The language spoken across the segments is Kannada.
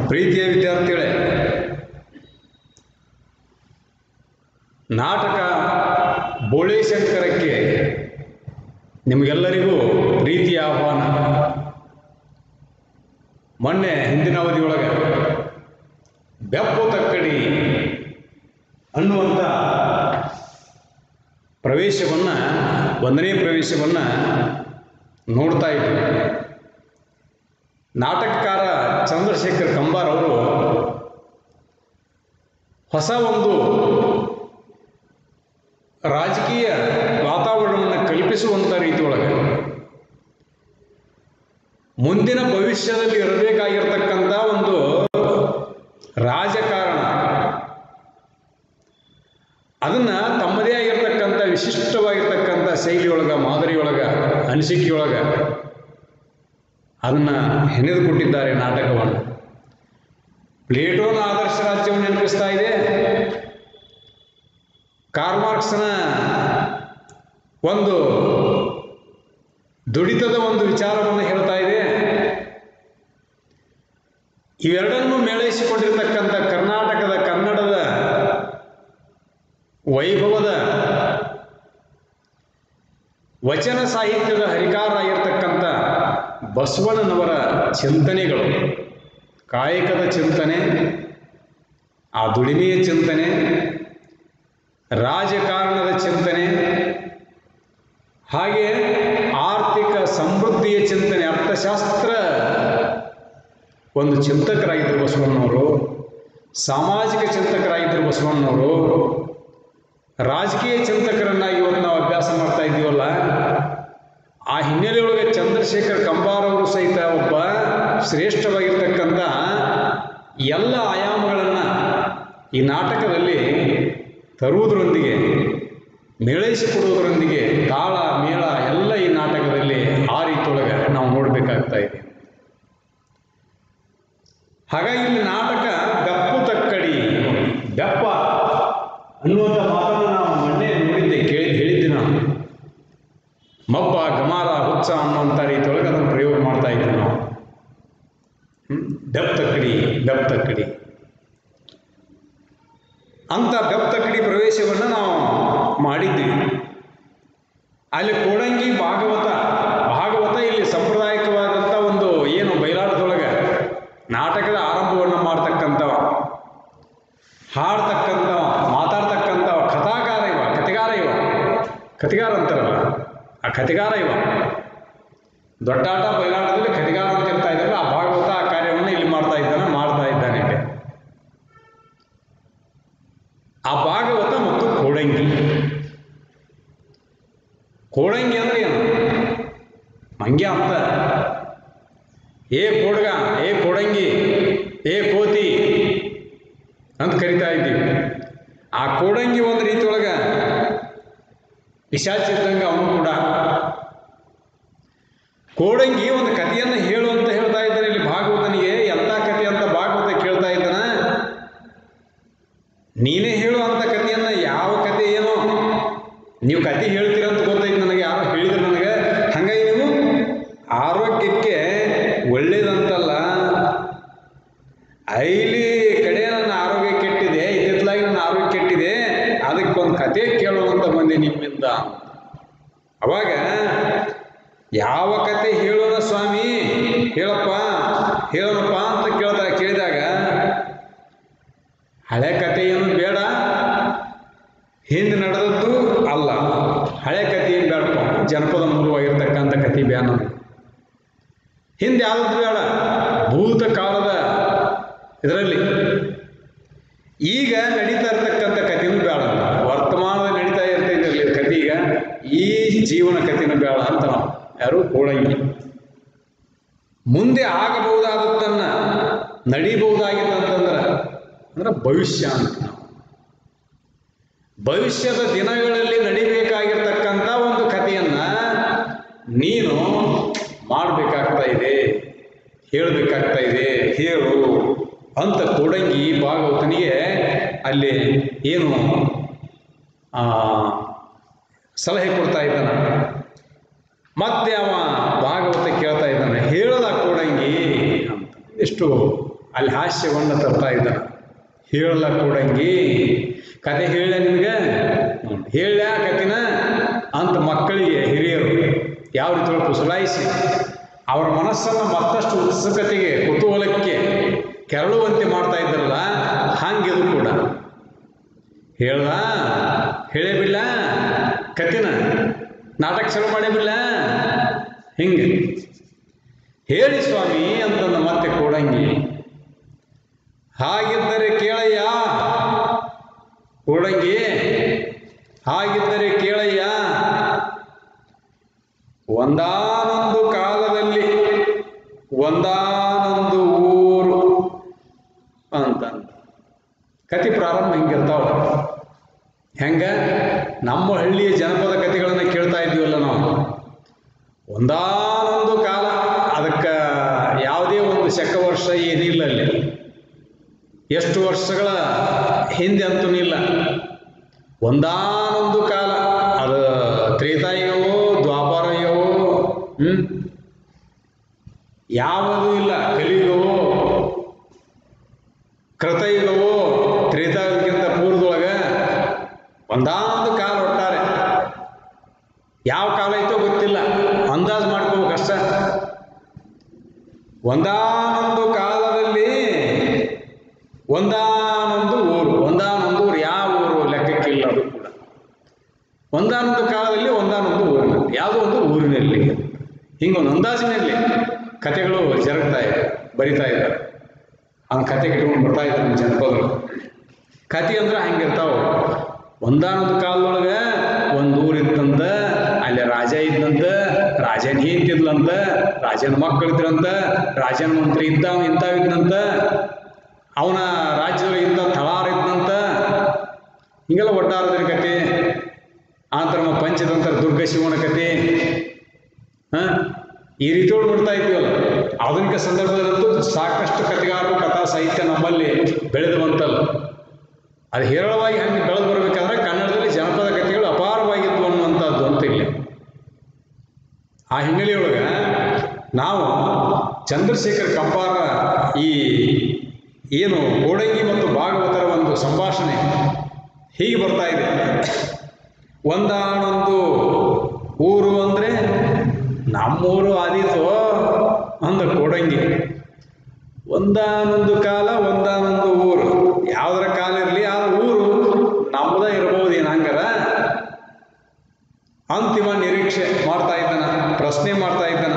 ಪ್ರೀತಿಯ ವಿದ್ಯಾರ್ಥಿಗಳೇ ನಾಟಕ ಬೋಳೇಶಂಕರಕ್ಕೆ ನಿಮಗೆಲ್ಲರಿಗೂ ಪ್ರೀತಿಯ ಆಹ್ವಾನ ಮೊನ್ನೆ ಹಿಂದಿನ ಅವಧಿಯೊಳಗೆ ಬೆಪ್ಪು ತಕ್ಕಡಿ ಅನ್ನುವಂಥ ಪ್ರವೇಶವನ್ನು ಒಂದನೇ ಪ್ರವೇಶವನ್ನು ನೋಡ್ತಾ ಇದ್ವಿ ನಾಟಕಕಾರ ಚಂದ್ರಶೇಖರ್ ಕಂಬಾರ್ ಅವರು ಹೊಸ ಒಂದು ರಾಜಕೀಯ ವಾತಾವರಣವನ್ನು ಕಲ್ಪಿಸುವಂಥ ರೀತಿಯೊಳಗೆ ಮುಂದಿನ ಭವಿಷ್ಯದಲ್ಲಿ ಇರಬೇಕಾಗಿರ್ತಕ್ಕಂಥ ಒಂದು ರಾಜಕಾರಣ ಅದನ್ನ ತಮ್ಮದೇ ಆಗಿರ್ತಕ್ಕಂಥ ವಿಶಿಷ್ಟವಾಗಿರ್ತಕ್ಕಂಥ ಶೈಲಿಯೊಳಗ ಮಾದರಿಯೊಳಗ ಅನಿಸಿಕೆಯೊಳಗ ಅದನ್ನ ಹೆಣೆದು ಕೊಟ್ಟಿದ್ದಾರೆ ನಾಟಕವನ್ನು ಪ್ಲೇಟೋನ ಆದರ್ಶ ರಾಜ್ಯವನ್ನು ನೆನಪಿಸ್ತಾ ಇದೆ ಕಾರ್ಮಾರ್ಕ್ಸ್ನ ಒಂದು ದುಡಿತದ ಒಂದು ವಿಚಾರವನ್ನು ಹೇಳ್ತಾ ಇದೆ ಇವೆರಡನ್ನೂ ಮೇಳೈಸಿಕೊಂಡಿರ್ತಕ್ಕಂಥ ಕರ್ನಾಟಕದ ಕನ್ನಡದ ವೈಭವದ ವಚನ ಸಾಹಿತ್ಯದ ಹರಿಕಾರರಾಗಿರ್ತಕ್ಕಂಥ ಬಸವಣ್ಣನವರ ಚಿಂತನೆಗಳು ಕಾಯಕದ ಚಿಂತನೆ ಆ ದುಡಿಮೆಯ ಚಿಂತನೆ ರಾಜಕಾರಣದ ಚಿಂತನೆ ಹಾಗೆ ಆರ್ಥಿಕ ಸಮೃದ್ಧಿಯ ಚಿಂತನೆ ಅರ್ಥಶಾಸ್ತ್ರ ಒಂದು ಚಿಂತಕರಾಗಿದ್ದರು ಬಸವಣ್ಣನವರು ಸಾಮಾಜಿಕ ಚಿಂತಕರಾಗಿದ್ದರು ಬಸವಣ್ಣನವರು ರಾಜಕೀಯ ಚಿಂತಕರನ್ನಾಗಿ ಇವತ್ತು ನಾವು ಅಭ್ಯಾಸ ಮಾಡ್ತಾ ಇದ್ದೀವಲ್ಲ ಆ ಹಿನ್ನೆಲೆಯೊಳಗೆ ಚಂದ್ರಶೇಖರ್ ಕಂಬಾರ್ ಅವರು ಸಹಿತ ಒಬ್ಬ ಶ್ರೇಷ್ಠವಾಗಿರ್ತಕ್ಕಂಥ ಎಲ್ಲ ಆಯಾಮಗಳನ್ನು ಈ ನಾಟಕದಲ್ಲಿ ತರುವುದರೊಂದಿಗೆ ಮೇಳೈಸಿಕೊಡುವುದರೊಂದಿಗೆ ತಾಳ ಮೇಳ ಎಲ್ಲ ಈ ನಾಟಕದಲ್ಲಿ ಆ ರೀತಿಯೊಳಗೆ ನಾವು ನೋಡಬೇಕಾಗ್ತಾ ಇದೆ ಹಾಗಾಗಿ ಇಲ್ಲಿ ನಾಟಕ ಬೆಪ್ಪು ತಕ್ಕಡಿ ಬೆಪ್ಪ ಅನ್ನುವಂಥ ಮಾತನ್ನು ನಾವು ಮೊನ್ನೆ ನೋಡಿದ್ದೆ ಕೇಳಿ ಹೇಳಿದ್ದೆ ನಾನು ಮಬ್ಬ ಗಮಾರ ಹುಚ್ಚ ಅನ್ನುವಂಥ ರೀತಿಯೊಳಗೆ ಅದನ್ನು ಪ್ರಯೋಗ ಮಾಡ್ತಾ ಇದ್ವಿ ನಾವು ಹ್ಮ್? ಬೆಪ್ ತಕ್ಕಡಿ ಬೆಪ್ ತಕ್ಕಡಿ ಅಂತ ಬೆಪ್ ತಕ್ಕಡಿ ಪ್ರವೇಶವನ್ನು ನಾವು ಮಾಡಿದ್ವಿ ಅಲ್ಲಿ ಕೋಡಂಗಿ ಭಾಗವತ ಭಾಗವತ ಇಲ್ಲಿ ಸಾಂಪ್ರದಾಯಿಕವಾದಂಥ ಒಂದು ಏನು ಬಯಲಾಟದೊಳಗೆ ನಾಟಕದ ಆರಂಭವನ್ನು ಮಾಡ್ತಕ್ಕಂಥವ ಹಾಡ್ತಕ್ಕಂಥವ ಮಾತಾಡ್ತಕ್ಕಂಥವ ಕಥಾಕಾರ ಇವ ಕಥೆಗಾರ ಇವ ಕಥೆಗಾರ ಅಂತಾರಲ್ಲ ಆ ಕಥೆಗಾರ ಇವ ದೊಡ್ಡಾಟ ಬಯಲಾಟದಲ್ಲಿ ಕಥೆಗಾರ ಅಂತ ಇರ್ತಾ ಇದ್ದಾರಲ್ಲ ಆ ಭಾಗವತ ಆ ಕಾರ್ಯವನ್ನು ಇಲ್ಲಿ ಮಾಡ್ತಾ ಇದ್ದಾನೆ ಮಾಡ್ತಾ ಇದ್ದಾನೆ ಇಲ್ಲಿ ಆ ಭಾಗವತ ಮತ್ತು ಕೋಡಂಗಿ ಕೋಡಂಗಿ ಅಂದ್ರೆ ಏನು ಮಂಗ್ಯ ಅಂತ ಏ ಕೋಡ್ಗ ಏ ಕೋಡಂಗಿ ಏ ಕೋತಿ ಅಂತ ಕರಿತಾ ಇದ್ದೀವಿ ಆ ಕೋಡಂಗಿ ಒಂದು ರೀತಿ ಒಳಗ ಪಿಶಾಚಿ ಇದ್ದಂಗೆ ಅವನು ಕೂಡ ಕೋಡಂಗಿ ಒಂದು ಕಥೆಯನ್ನು ಹೇಳು ಅಂತ ಹೇಳ್ತಾ ಇದ್ದಾನೆ ಇಲ್ಲಿ ಭಾಗವತನಿಗೆ ಎಂಥ ಕಥೆ ಅಂತ ಭಾಗವತ ಕೇಳ್ತಾ ಇದ್ದಾನ ನೀನೇ ಹೇಳು ಅಂತ ಕಥೆಯನ್ನ ಯಾವ ಕಥೆ ಏನೋ ನೀವು ಕತೆ ಹೇಳ್ತೀರ ಅಂತ ಗೊತ್ತೈತೆ ನನಗೆ ಯಾರೋ ಹೇಳಿದ್ರು ನನಗೆ ಹಂಗಾಗಿ ನೀವು ಆರೋಗ್ಯಕ್ಕೆ ಒಳ್ಳೇದಂತಲ್ಲ ಐಲಿ ಕಡೆ ನನ್ನ ಆರೋಗ್ಯ ಕೆಟ್ಟಿದೆ ಇತ್ತಿತ್ತಲಾಗಿ ನನ್ನ ಆರೋಗ್ಯ ಕೆಟ್ಟಿದೆ ಅದಕ್ಕೆ ಒಂದು ಕತೆ ಕೇಳುವಂತ ಬಂದೆ ನಿಮ್ಮಿಂದ ಅವಾಗ ಯಾವ ಕತೆ ಹೇಳೋಣ ಸ್ವಾಮಿ ಹೇಳಪ್ಪ ಹೇಳೋಣಪ್ಪ ಅಂತ ಕೇಳ್ತಾ ಕೇಳಿದಾಗ ಹಳೆ ಕತೆ ಏನು ಬೇಡ ಹಿಂದೆ ನಡೆದದ್ದು ಅಲ್ಲ ಹಳೆ ಕತೆ ಏನು ಬೇಡಪ್ಪ ಜನಪದ ಮೂಲವಾಗಿರ್ತಕ್ಕಂಥ ಕತೆ ಬೇಡ ನಮ್ಗೆ. ಹಿಂದೆ ಯಾವ್ದು ಬೇಡ ಭೂತಕಾಲದ ಇದರಲ್ಲಿ ಈಗ ನಡೀತಾ ಇರ್ತಕ್ಕಂಥ ಕಥೆನೂ ಬೇಡ ವರ್ತಮಾನದಲ್ಲಿ ನಡೀತಾ ಇರ್ತೈತಿರಲಿ ಕತೆ ಈಗ ಈ ಜೀವನ ಕಥೆನೂ ಬೇಡ ಅಂತ ನಾವು ಯಾರು ಕೋಳಂಗಿ ಮುಂದೆ ಆಗಬಹುದಾದದ್ದನ್ನ ನಡೀಬಹುದಾಗಿತ್ತಂತಂದ್ರೆ ಅಂದ್ರೆ ಭವಿಷ್ಯ ಅಂತ ನಾವು ಭವಿಷ್ಯದ ದಿನಗಳಲ್ಲಿ ನಡಿಬೇಕಾಗಿರ್ತಕ್ಕಂಥ ಒಂದು ಕಥೆಯನ್ನ ನೀನು ಮಾಡಬೇಕಾಗ್ತಾ ಇದೆ ಹೇಳಬೇಕಾಗ್ತಾ ಇದೆ ಹೇಳು ಅಂತ ಕೋಡಂಗಿ ಭಾಗವತನಿಗೆ ಅಲ್ಲಿ ಏನು ಆ, ಸಲಹೆ ಕೊಡ್ತಾ ಇದ್ದಾನೆ ಮತ್ತೆ ಅವ ಭಾಗವತ ಕೇಳ್ತಾ ಇದ್ದಾನೆ ಹೇಳದ ಕೋಡಂಗಿ ಅಂತ ಎಷ್ಟು ಅಲ್ಲಿ ಹಾಸ್ಯವನ್ನು ತರ್ತಾ ಇದ್ದಾನೆ ಹೇಳಲ್ಲ ಕೂಡಂಗಿ ಕತೆ ಹೇಳ ನಿನಗೆ ಹೇಳ ಕತಿನ ಅಂತ ಮಕ್ಕಳಿಗೆ ಹಿರಿಯರು ಯಾವ ರೀತಿ ಒಳಗೆ ಕುಸಲಾಯಿಸಿ ಅವರ ಮನಸ್ಸನ್ನು ಮತ್ತಷ್ಟು ಉತ್ಸುಕತೆಗೆ ಕುತೂಹಲಕ್ಕೆ ಕೆರಳುವಂತೆ ಮಾಡ್ತಾ ಇದ್ದಾರಲ್ಲ ಹಂಗಿದು ಕೂಡ ಹೇಳ್ದ ಹೇಳೇ ಬಿಡ್ಲ ಕತಿನ ನಾಟಕ ಶುರು ಮಾಡೇ ಬಿಡ್ಲ ಹಿಂಗೆ ಹೇಳಿ ಸ್ವಾಮಿ ಅಂತಂದ ಮತ್ತೆ ಕೂಡಂಗಿ ಹಾಗಿದ್ದರೆ ಕೇಳಯ್ಯ ಕೂಡಂಗಿ ಹಾಗಿದ್ದರೆ ಕೇಳಯ್ಯ ಒಂದಾನೊಂದು ಕಾಲದಲ್ಲಿ ಒಂದಾನೊಂದು ಊರು ಅಂತಂದ ಕತಿ ಪ್ರಾರಂಭ ಹಿಂಗಿರ್ತಾವ ಹೆಂಗ ನಮ್ಮ ಹಳ್ಳಿಯ ಜನಪದ ಕಥೆಗಳನ್ನು ಕೇಳ್ತಾ ಇದ್ದೀವಲ್ಲ ನಾವು ಒಂದಾನೊಂದು ಕಾಲ ಅದಕ್ಕೆ ಯಾವುದೇ ಒಂದು ಶಕ ವರ್ಷ ಏನಿಲ್ಲ ಅಲ್ಲಿ ಎಷ್ಟು ವರ್ಷಗಳ ಹಿಂದೆ ಅಂತೂ ಇಲ್ಲ ಒಂದಾನೊಂದು ಕಾಲ ಅದು ತ್ರೇತಾಯುಗವೋ ದ್ವಾಪರಯುಗವೋ ಹ್ಮ್ ಯಾವುದೂ ಇಲ್ಲ ಕಲಿಯುಗವೋ ಕೃತಯುಗವೋ ತ್ರೇತಾಯುಗಕ್ಕಿಂತ ಪೂರ್ವದೊಳಗೆ ಒಂದಾನೊಂದು ಕಾಲ ಒಟ್ಟಾರೆ ಯಾವ ಕಾಲ ಐತೋ ಗೊತ್ತಿಲ್ಲ ಅಂದಾಜು ಮಾಡ್ಕೋಬೇಕಷ್ಟ ಒಂದಾನೊಂದು ಕಾಲದಲ್ಲಿ ಒಂದಾನೊಂದು ಊರು ಒಂದಾನೊಂದು ಊರು ಯಾವ ಊರು ಲೆಕ್ಕಕ್ಕಿಲ್ಲ ಅದು ಕೂಡ ಒಂದಾನೊಂದು ಕಾಲದಲ್ಲಿ ಒಂದಾನೊಂದು ಊರಿನಲ್ಲಿ ಯಾವುದೋ ಒಂದು ಊರಿನಲ್ಲಿ ಹಿಂಗೊಂದು ಅಂದಾಜಿನಲ್ಲಿ ಕಥೆಗಳು ಜರುಗ್ತಾ ಇದೆ ಬರಿತಾ ಇದ್ದಾರೆ ಅವ್ನ ಕತೆ ಇಟ್ಕೊಂಡು ಬರ್ತಾ ಇದ್ದಾರೆ ನಮ್ಮ ಜನಪದರು ಕತೆ ಅಂದ್ರೆ ಹಂಗಿರ್ತಾವ ಒಂದಾನೊಂದು ಕಾಲದೊಳಗೆ ಒಂದು ಊರಿತ್ತಂತ ಅಲ್ಲಿ ರಾಜ ಇದ್ದಂತ ರಾಜನ ಹೆಂತಿದ್ಲಂತ ರಾಜನ ಮಕ್ಕಳಿದ್ರಂತ ರಾಜನ ಮಂತ್ರಿ ಇದ್ದ ಅವ ಇಂಥವ್ ಇದ್ದಂತ ಅವನ ರಾಜ್ಯದೊಳಗೆ ಇಂಥ ತಳಾರ ಇದ್ದಂತ ಹಿಂಗೆಲ್ಲ ಒಟ್ಟಾರದ್ರ ಕತೆ ಆಂತರ ನಮ್ಮ ಪಂಚತಂತ್ರ ದುರ್ಗ ಶಿವನ ಕತೆ ಹ? ಈ ರೀತಿ ಒಳಗೆ ನೋಡ್ತಾ ಇದ್ದೀವಲ್ಲ ಆಧುನಿಕ ಸಂದರ್ಭದಲ್ಲಂತೂ ಸಾಕಷ್ಟು ಕಥೆಗಾರರು ಕಥಾ ಸಾಹಿತ್ಯ ನಮ್ಮಲ್ಲಿ ಬೆಳೆದು ಬಂತಲ್ಲ ಅದು ಹೇರಳವಾಗಿ ಹಂಗೆ ಬೆಳೆದು ಬರಬೇಕಾದ್ರೆ ಕನ್ನಡದಲ್ಲಿ ಜನಪದ ಕಥೆಗಳು ಅಪಾರವಾಗಿದ್ವು ಅನ್ನುವಂಥದ್ದು ಅಂತ ಇಲ್ಲ ಆ ಹಿನ್ನೆಲೆಯೊಳಗೆ ನಾವು ಚಂದ್ರಶೇಖರ್ ಕಂಪಾರ ಈ ಏನು ಗೋಡಂಗಿ ಮತ್ತು ಭಾಗವತರ ಒಂದು ಸಂಭಾಷಣೆ ಹೀಗೆ ಬರ್ತಾ ಇದೆ ಒಂದಾನೊಂದು ಊರು ಅಂದರೆ ನಮ್ಮೂರು ಆದೀತು ಅಂದ ಕೋಡಂಗಿ ಒಂದಾನೊಂದು ಕಾಲ ಒಂದಾನೊಂದು ಊರು ಯಾವುದರ ಕಾಲ ಇರಲಿ ಆ ಊರು ನಮ್ಮದ ಇರ್ಬೋದೇನು ಹಂಗಾರ ಅಂತಿಮ ನಿರೀಕ್ಷೆ ಮಾಡ್ತಾ ಇದ್ದಾನ ಪ್ರಶ್ನೆ ಮಾಡ್ತಾ ಇದ್ದಾನ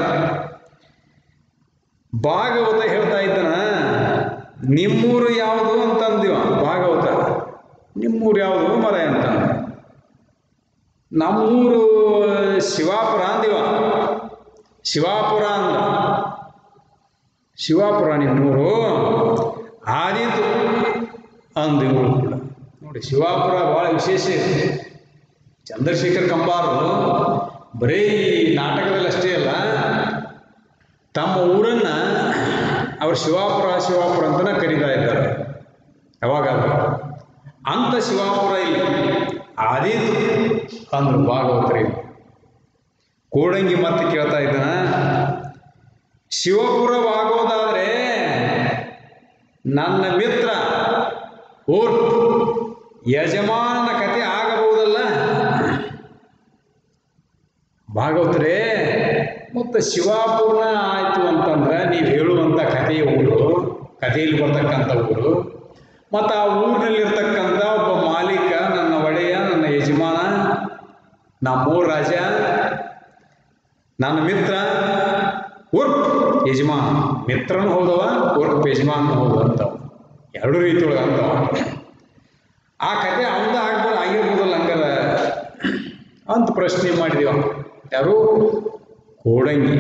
ಭಾಗವತ ಹೇಳ್ತಾ ಇದ್ದಾನ ನಿಮ್ಮೂರು ಯಾವುದು ಅಂತ ಅಂದಿವ ಭಾಗವತ ನಿಮ್ಮೂರು ಯಾವುದು ಮರ ಅಂತ ನಮ್ಮೂರು ಶಿವಾಪುರ ಅಂದಿವ ಶಿವಾಪುರ ಅಂದ ಶಿವಾಪುರ ನಿಮ್ಮೂರು ಆದೀತು ಅಂದು ಇವರು ಕೂಡ ನೋಡಿ ಶಿವಾಪುರ ಭಾಳ ವಿಶೇಷ ಇದೆ ಚಂದ್ರಶೇಖರ್ ಕಂಬಾರರು ಬರೀ ನಾಟಕದಲ್ಲಿ ಅಷ್ಟೇ ಅಲ್ಲ ತಮ್ಮ ಊರನ್ನ ಅವರು ಶಿವಾಪುರ ಶಿವಾಪುರ ಅಂತಲೇ ಕರೀತಾ ಇದ್ದಾರೆ ಯಾವಾಗಾದ್ರೂ ಅಂಥ ಶಿವಾಪುರ ಇಲ್ಲಿ ಆದೀತು ಅಂದ್ರು ಭಾಗವತರಿ ಕೋಡಂಗಿ ಮತ್ತೆ ಕೇಳ್ತಾ ಇದ್ದಾನ ಶಿವಪುರವಾಗೋದಾದ್ರೆ ನನ್ನ ಮಿತ್ರ ಓರ್ ಯಜಮಾನನ ಕತೆ ಆಗಬಹುದಲ್ಲ ಭಾಗವತರೇ ಮತ್ತು ಶಿವಾಪುರ ಆಯಿತು ಅಂತಂದ್ರೆ ನೀವು ಹೇಳುವಂಥ ಕಥೆಯ ಊರು ಕಥೆಯಲ್ಲಿ ಬರ್ತಕ್ಕಂಥ ಊರು ಮತ್ತು ಆ ಊರಿನಲ್ಲಿರ್ತಕ್ಕಂಥ ಒಬ್ಬ ಮಾಲೀಕ ನನ್ನ ಒಡೆಯ ನನ್ನ ಯಜಮಾನ ನಮ್ಮೂರ ರಾಜ ನನ್ನ ಮಿತ್ರ ಉರ್ಪ್ ಯಜಮಾನ ಮಿತ್ರನೂ ಹೌದವ ಉರ್ಪ್ ಯಜಮಾನ ಹೌದು ಅಂತವ ಎರಡು ರೀತಿ ಒಳಗೆ ಅಂತವ ಆ ಕತೆ ಅವಂದ ಆಗ್ಬೋದು ಆಗಿರ್ಬೋದಲ್ಲ ಹಂಗಾರ ಅಂತ ಪ್ರಶ್ನೆ ಮಾಡಿದೀವ ಯಾರು ಕೋಡಂಗಿ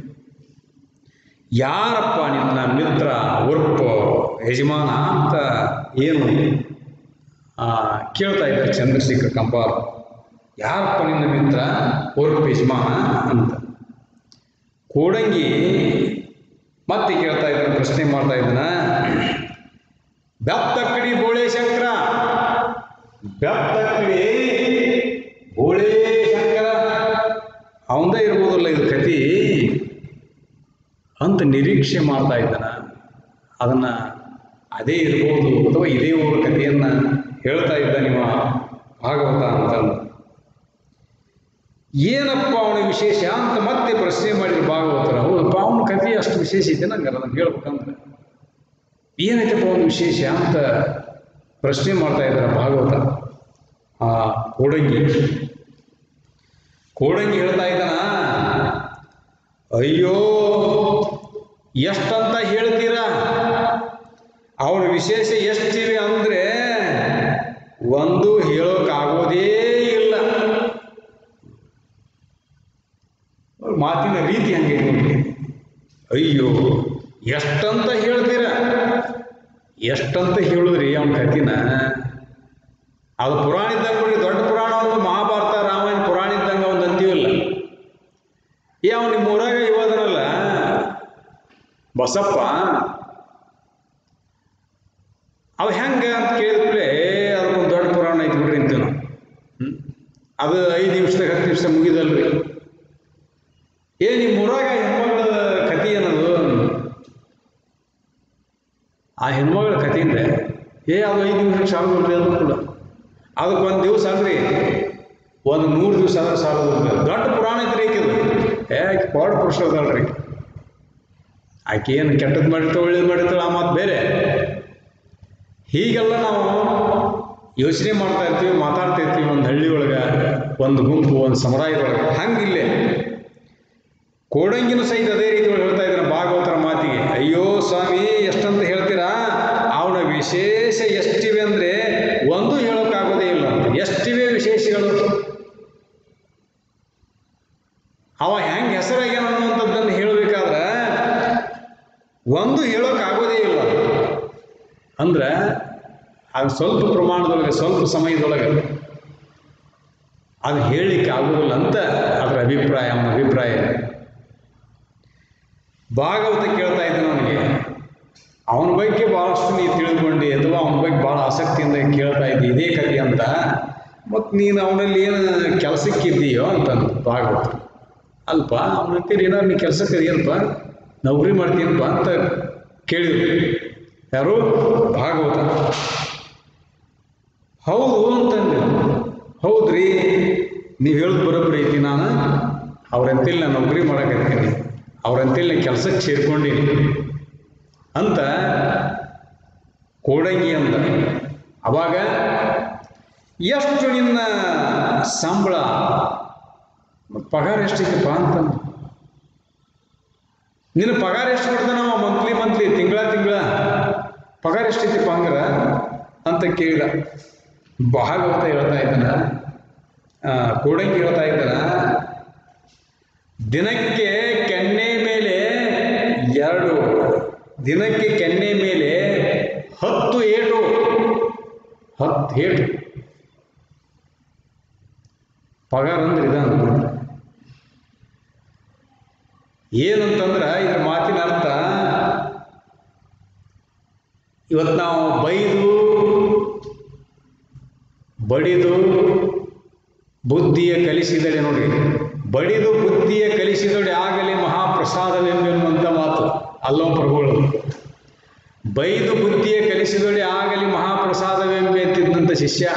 ಯಾರಪ್ಪ ನಿನ್ನ ಮಿತ್ರ ಉರ್ಪ ಯಜಮಾನ ಅಂತ ಏನು ಆ, ಕೇಳ್ತಾ ಇದ್ದಾರೆ ಚಂದ್ರಶೇಖರ್ ಕಂಪಾರ್ ಯಾರಪ್ಪ ನಿನ್ನ ಮಿತ್ರ ಉರ್ಪ ಯಜಮಾನ ಅಂತ ಕೋಡಂಗಿ ಮತ್ತೆ ಕೇಳ್ತಾ ಇದ್ದಾನೆ ಪ್ರಶ್ನೆ ಮಾಡ್ತಾ ಇದ್ದಾನ ಬೆತ್ತಕ್ಕಡಿ ಬೋಳೆ ಶಂಕರ ಬೆತ್ತಕ್ಕಡಿ ಬೋಳೆ ಶಂಕರ ಅವಂದೇ ಇರ್ಬೋದಲ್ಲ ಇದು ಕತಿ ಅಂತ ನಿರೀಕ್ಷೆ ಮಾಡ್ತಾ ಇದ್ದಾನ ಅದನ್ನು ಅದೇ ಇರ್ಬೋದು ಅಥವಾ ಇದೇ ಊರ ಕಥೆಯನ್ನು ಹೇಳ್ತಾ ಇದ್ದ ನಿಮ್ಮ ಭಾಗವತ ಅಂತಂದು ಏನಪ್ಪ ಅವನ ವಿಶೇಷ ಅಂತ ಮತ್ತೆ ಪ್ರಶ್ನೆ ಮಾಡಿದ್ರು ಭಾಗವತರ ಹೌದಪ್ಪ ಅವನ ಕಥೆ ಅಷ್ಟು ವಿಶೇಷ ಐತೆ ನಂಗೆ ಅದನ್ನು ಹೇಳ್ಬೇಕಂದ್ರೆ ಏನೈತಪ್ಪ ಅವನ ವಿಶೇಷ ಅಂತ ಪ್ರಶ್ನೆ ಮಾಡ್ತಾ ಇದ್ದಾರೆ ಭಾಗವತ ಆ ಕೋಡಂಗಿ ಕೋಡಂಗಿ ಹೇಳ್ತಾ ಇದ್ದಾನ ಅಯ್ಯೋ ಎಷ್ಟಂತ ಹೇಳ್ತೀರಾ ಅವನ ವಿಶೇಷ ಎಷ್ಟಿವೆ ಅಂದರೆ ಒಂದು ಹೇಳೋಕ್ಕಾಗೋದೇ ಇಲ್ಲ ಅವ್ರ ಮಾತಿನ ರೀತಿ ಹಂಗೆ ನೋಡಿ ಅಯ್ಯೋ ಎಷ್ಟಂತ ಹೇಳ್ತೀರ ಎಷ್ಟಂತ ಹೇಳಿದ್ರಿ ಅವನ ಕಥಿನ ಅದು ಪುರಾಣ ಇದ್ದಂಗೆ ನೋಡಿ ದೊಡ್ಡ ಪುರಾಣ ಒಂದು ಮಹಾಭಾರತ ರಾಮಾಯಣ ಪುರಾಣ ಇದ್ದಂಗೆ ಒಂದು ಅಂತೀವಲ್ಲ ಏ ಅವ್ನು ನಿಮ್ಮ ಊರಾಗ ಇವದನಲ್ಲ ಬಸಪ್ಪ ಅವ ಹೆಂಗೆ ಅಂತ ಕೇಳಿದ್ಮೇಲೆ ಅದಕ್ಕೊಂದು ದೊಡ್ಡ ಪುರಾಣ ಐತಿ ಬಿಡ್ರಿ ಅಂತೀವಿ ನಾವು ಹ್ಮ್? ಅದು ಐದು ನಿಮಿಷದಾಗ ಹತ್ತು ನಿಮಿಷ ಮುಗಿದಲ್ರಿ ಏ ನಿಮ್ಮ ಊರಾಗ ಹೆಣ್ಮಗಳ ಕಥೆ ಏನದು ಆ ಹೆಣ್ಮಗಳ ಕಥೆಯಿಂದ ಏ ಅದು ಐದು ನಿಮಿಷ ಸಾಲ ಬರ್ತದೆ ಅದು ಕೂಡ ಅದಕ್ಕೊಂದು ದಿವಸ ಅಲ್ರಿ ಒಂದು ನೂರು ದಿವಸ ಆದ್ರೆ ಸಾಲ ಬರ್ತದೆ ದೊಡ್ಡ ಪುರಾಣ ಐತ್ರಿ ಆಕಿದು ಏ ಆಕೆ ಪಾಡ್ ಪುರುಷ ಅದಲ್ರಿ ಆಕೆ ಏನು ಕೆಟ್ಟದ್ದು ಮಾಡಿರ್ತಾಳೆ ಒಳ್ಳೇದು ಮಾಡಿರ್ತಾಳೆ ಆ ಮಾತು ಬೇರೆ ಹೀಗೆಲ್ಲ ನಾವು ಯೋಚನೆ ಮಾಡ್ತಾ ಇರ್ತೀವಿ ಮಾತಾಡ್ತಾ ಇರ್ತೀವಿ ಒಂದು ಹಳ್ಳಿ ಒಳಗೆ ಒಂದು ಗುಂಪು ಒಂದು ಸಮುದಾಯದೊಳಗೆ ಹಂಗಿಲ್ಲೇ ಕೋಡಂಗಿನೂ ಸಹಿತ ಅದೇ ರೀತಿ ಒಳಗೆ ಹೇಳ್ತಾ ಇದ್ದಾನೆ ಭಾಗವತರ ಮಾತಿಗೆ ಅಯ್ಯೋ ಸ್ವಾಮಿ ಎಷ್ಟಂತ ಹೇಳ್ತೀರಾ ಅವನ ವಿಶೇಷ ಎಷ್ಟಿವೆ ಅಂದರೆ ಒಂದು ಹೇಳೋಕ್ಕಾಗೋದೇ ಇಲ್ಲ ಎಷ್ಟಿವೆ ವಿಶೇಷಗಳು ಅವ ಹೆಂಗೆ ಹೆಸರಾಗ್ಯಾನ ಅನ್ನುವಂಥದ್ದನ್ನು ಹೇಳಬೇಕಾದ್ರೆ ಒಂದು ಹೇಳೋಕ್ಕಾಗೋದೇ ಇಲ್ಲ ಅಂದ್ರೆ ಅದು ಸ್ವಲ್ಪ ಪ್ರಮಾಣದೊಳಗೆ ಸ್ವಲ್ಪ ಸಮಯದೊಳಗೆ ಅದು ಹೇಳಲಿಕ್ಕೆ ಆಗುವುದಿಲ್ಲ ಅಂತ ಅದರ ಅಭಿಪ್ರಾಯ ಅವನ ಅಭಿಪ್ರಾಯ ಭಾಗವತ ಕೇಳ್ತಾ ಇದ್ದಾನೆ ಅವನಿಗೆ ಅವನ ಬಗ್ಗೆ ಭಾಳಷ್ಟು ನೀ ತಿಳ್ಕೊಂಡು ಅಥವಾ ಅವನ ಬಗ್ಗೆ ಭಾಳ ಆಸಕ್ತಿಯಿಂದ ಕೇಳ್ತಾ ಇದ್ದಿ ಇದೇ ಕಥೆ ಅಂತ ಮತ್ತು ನೀನು ಅವನಲ್ಲಿ ಏನು ಕೆಲಸಕ್ಕಿದ್ದೀಯೋ ಅಂತಂದು ಭಾಗವತ ಅಲ್ಪ ಅವನಂತೀರಿ ಏನಾರು ನೀ ಕೆಲಸಕ್ಕೆ ಏನಪ್ಪ ನೌಕರಿ ಮಾಡ್ತೀನಪ್ಪ ಅಂತ ಕೇಳಿದ್ರು ಯಾರು ಭಾಗವತ ಹೌದು ಅಂತಂದೆ ಹೌದ್ರಿ ನೀವು ಹೇಳೋದು ಬರೋಬ್ಬರಿ ಐತಿ ನಾನು ಅವ್ರಂತೇಳಿ ನಾನು ನೌಕರಿ ಮಾಡಕತ್ತೀನಿ ಅವ್ರಂತೇಳಿ ನಾನು ಕೆಲಸಕ್ಕೆ ಸೇರ್ಕೊಂಡೀನಿ ಅಂತ ಕೋಡಂಗಿ ಅಂದ ಅವಾಗ ಎಷ್ಟು ನಿನ್ನ ಸಂಬಳ ಮತ್ತ್ ಪಗಾರ ಎಷ್ಟೈತಪ್ಪ ಅಂತಂದು ನಿನ್ನ ಪಗಾರ ಎಷ್ಟು ಕೊಡ್ತಾನ ಅವ ಮಂತ್ಲಿ ಮಂತ್ಲಿ ತಿಂಗಳ ತಿಂಗಳ ಪಗಾರ ಎಷ್ಟೈತಿಪ್ಪ ಹಂಗಾರ ಅಂತ ಕೇಳಿದ ಭಾಗವತ ಹೇಳ್ತಾ ಇದ್ದಾನ ಆ, ಕೋಡಂಗಿ ಹೇಳ್ತಾ ಇದ್ದಾನ ದಿನಕ್ಕೆ ಕೆನ್ನೆ ಮೇಲೆ ಎರಡು ದಿನಕ್ಕೆ ಕೆನ್ನೆ ಮೇಲೆ ಹತ್ತು ಏಟು ಹತ್ತು ಏಟು ಪಗಾರ ಅಂದ್ರೆ ಇದ ಅಂತ ಏನಂತಂದ್ರೆ ಇದ್ರ ಮಾತಿನ ಅರ್ಥ ಇವತ್ತು ನಾವು ಬೈದು ಬಡಿದು ಬುದ್ಧಿಯ ಕಲಿಸಿದಡೆ ನೋಡಿ ಬಡಿದು ಬುದ್ಧಿಯ ಕಲಿಸಿದಡೆ ಆಗಲಿ ಮಹಾಪ್ರಸಾದವೆಂಬೆನ್ನುವಂಥ ಮಾತು ಅಲ್ಲೋ ಪ್ರಭುಗಳು ಬೈದು ಬುದ್ಧಿಯ ಕಲಿಸಿದೊಡೆ ಆಗಲಿ ಮಹಾಪ್ರಸಾದವೆಂಬೆಂತಿದ್ದಂಥ ಶಿಷ್ಯ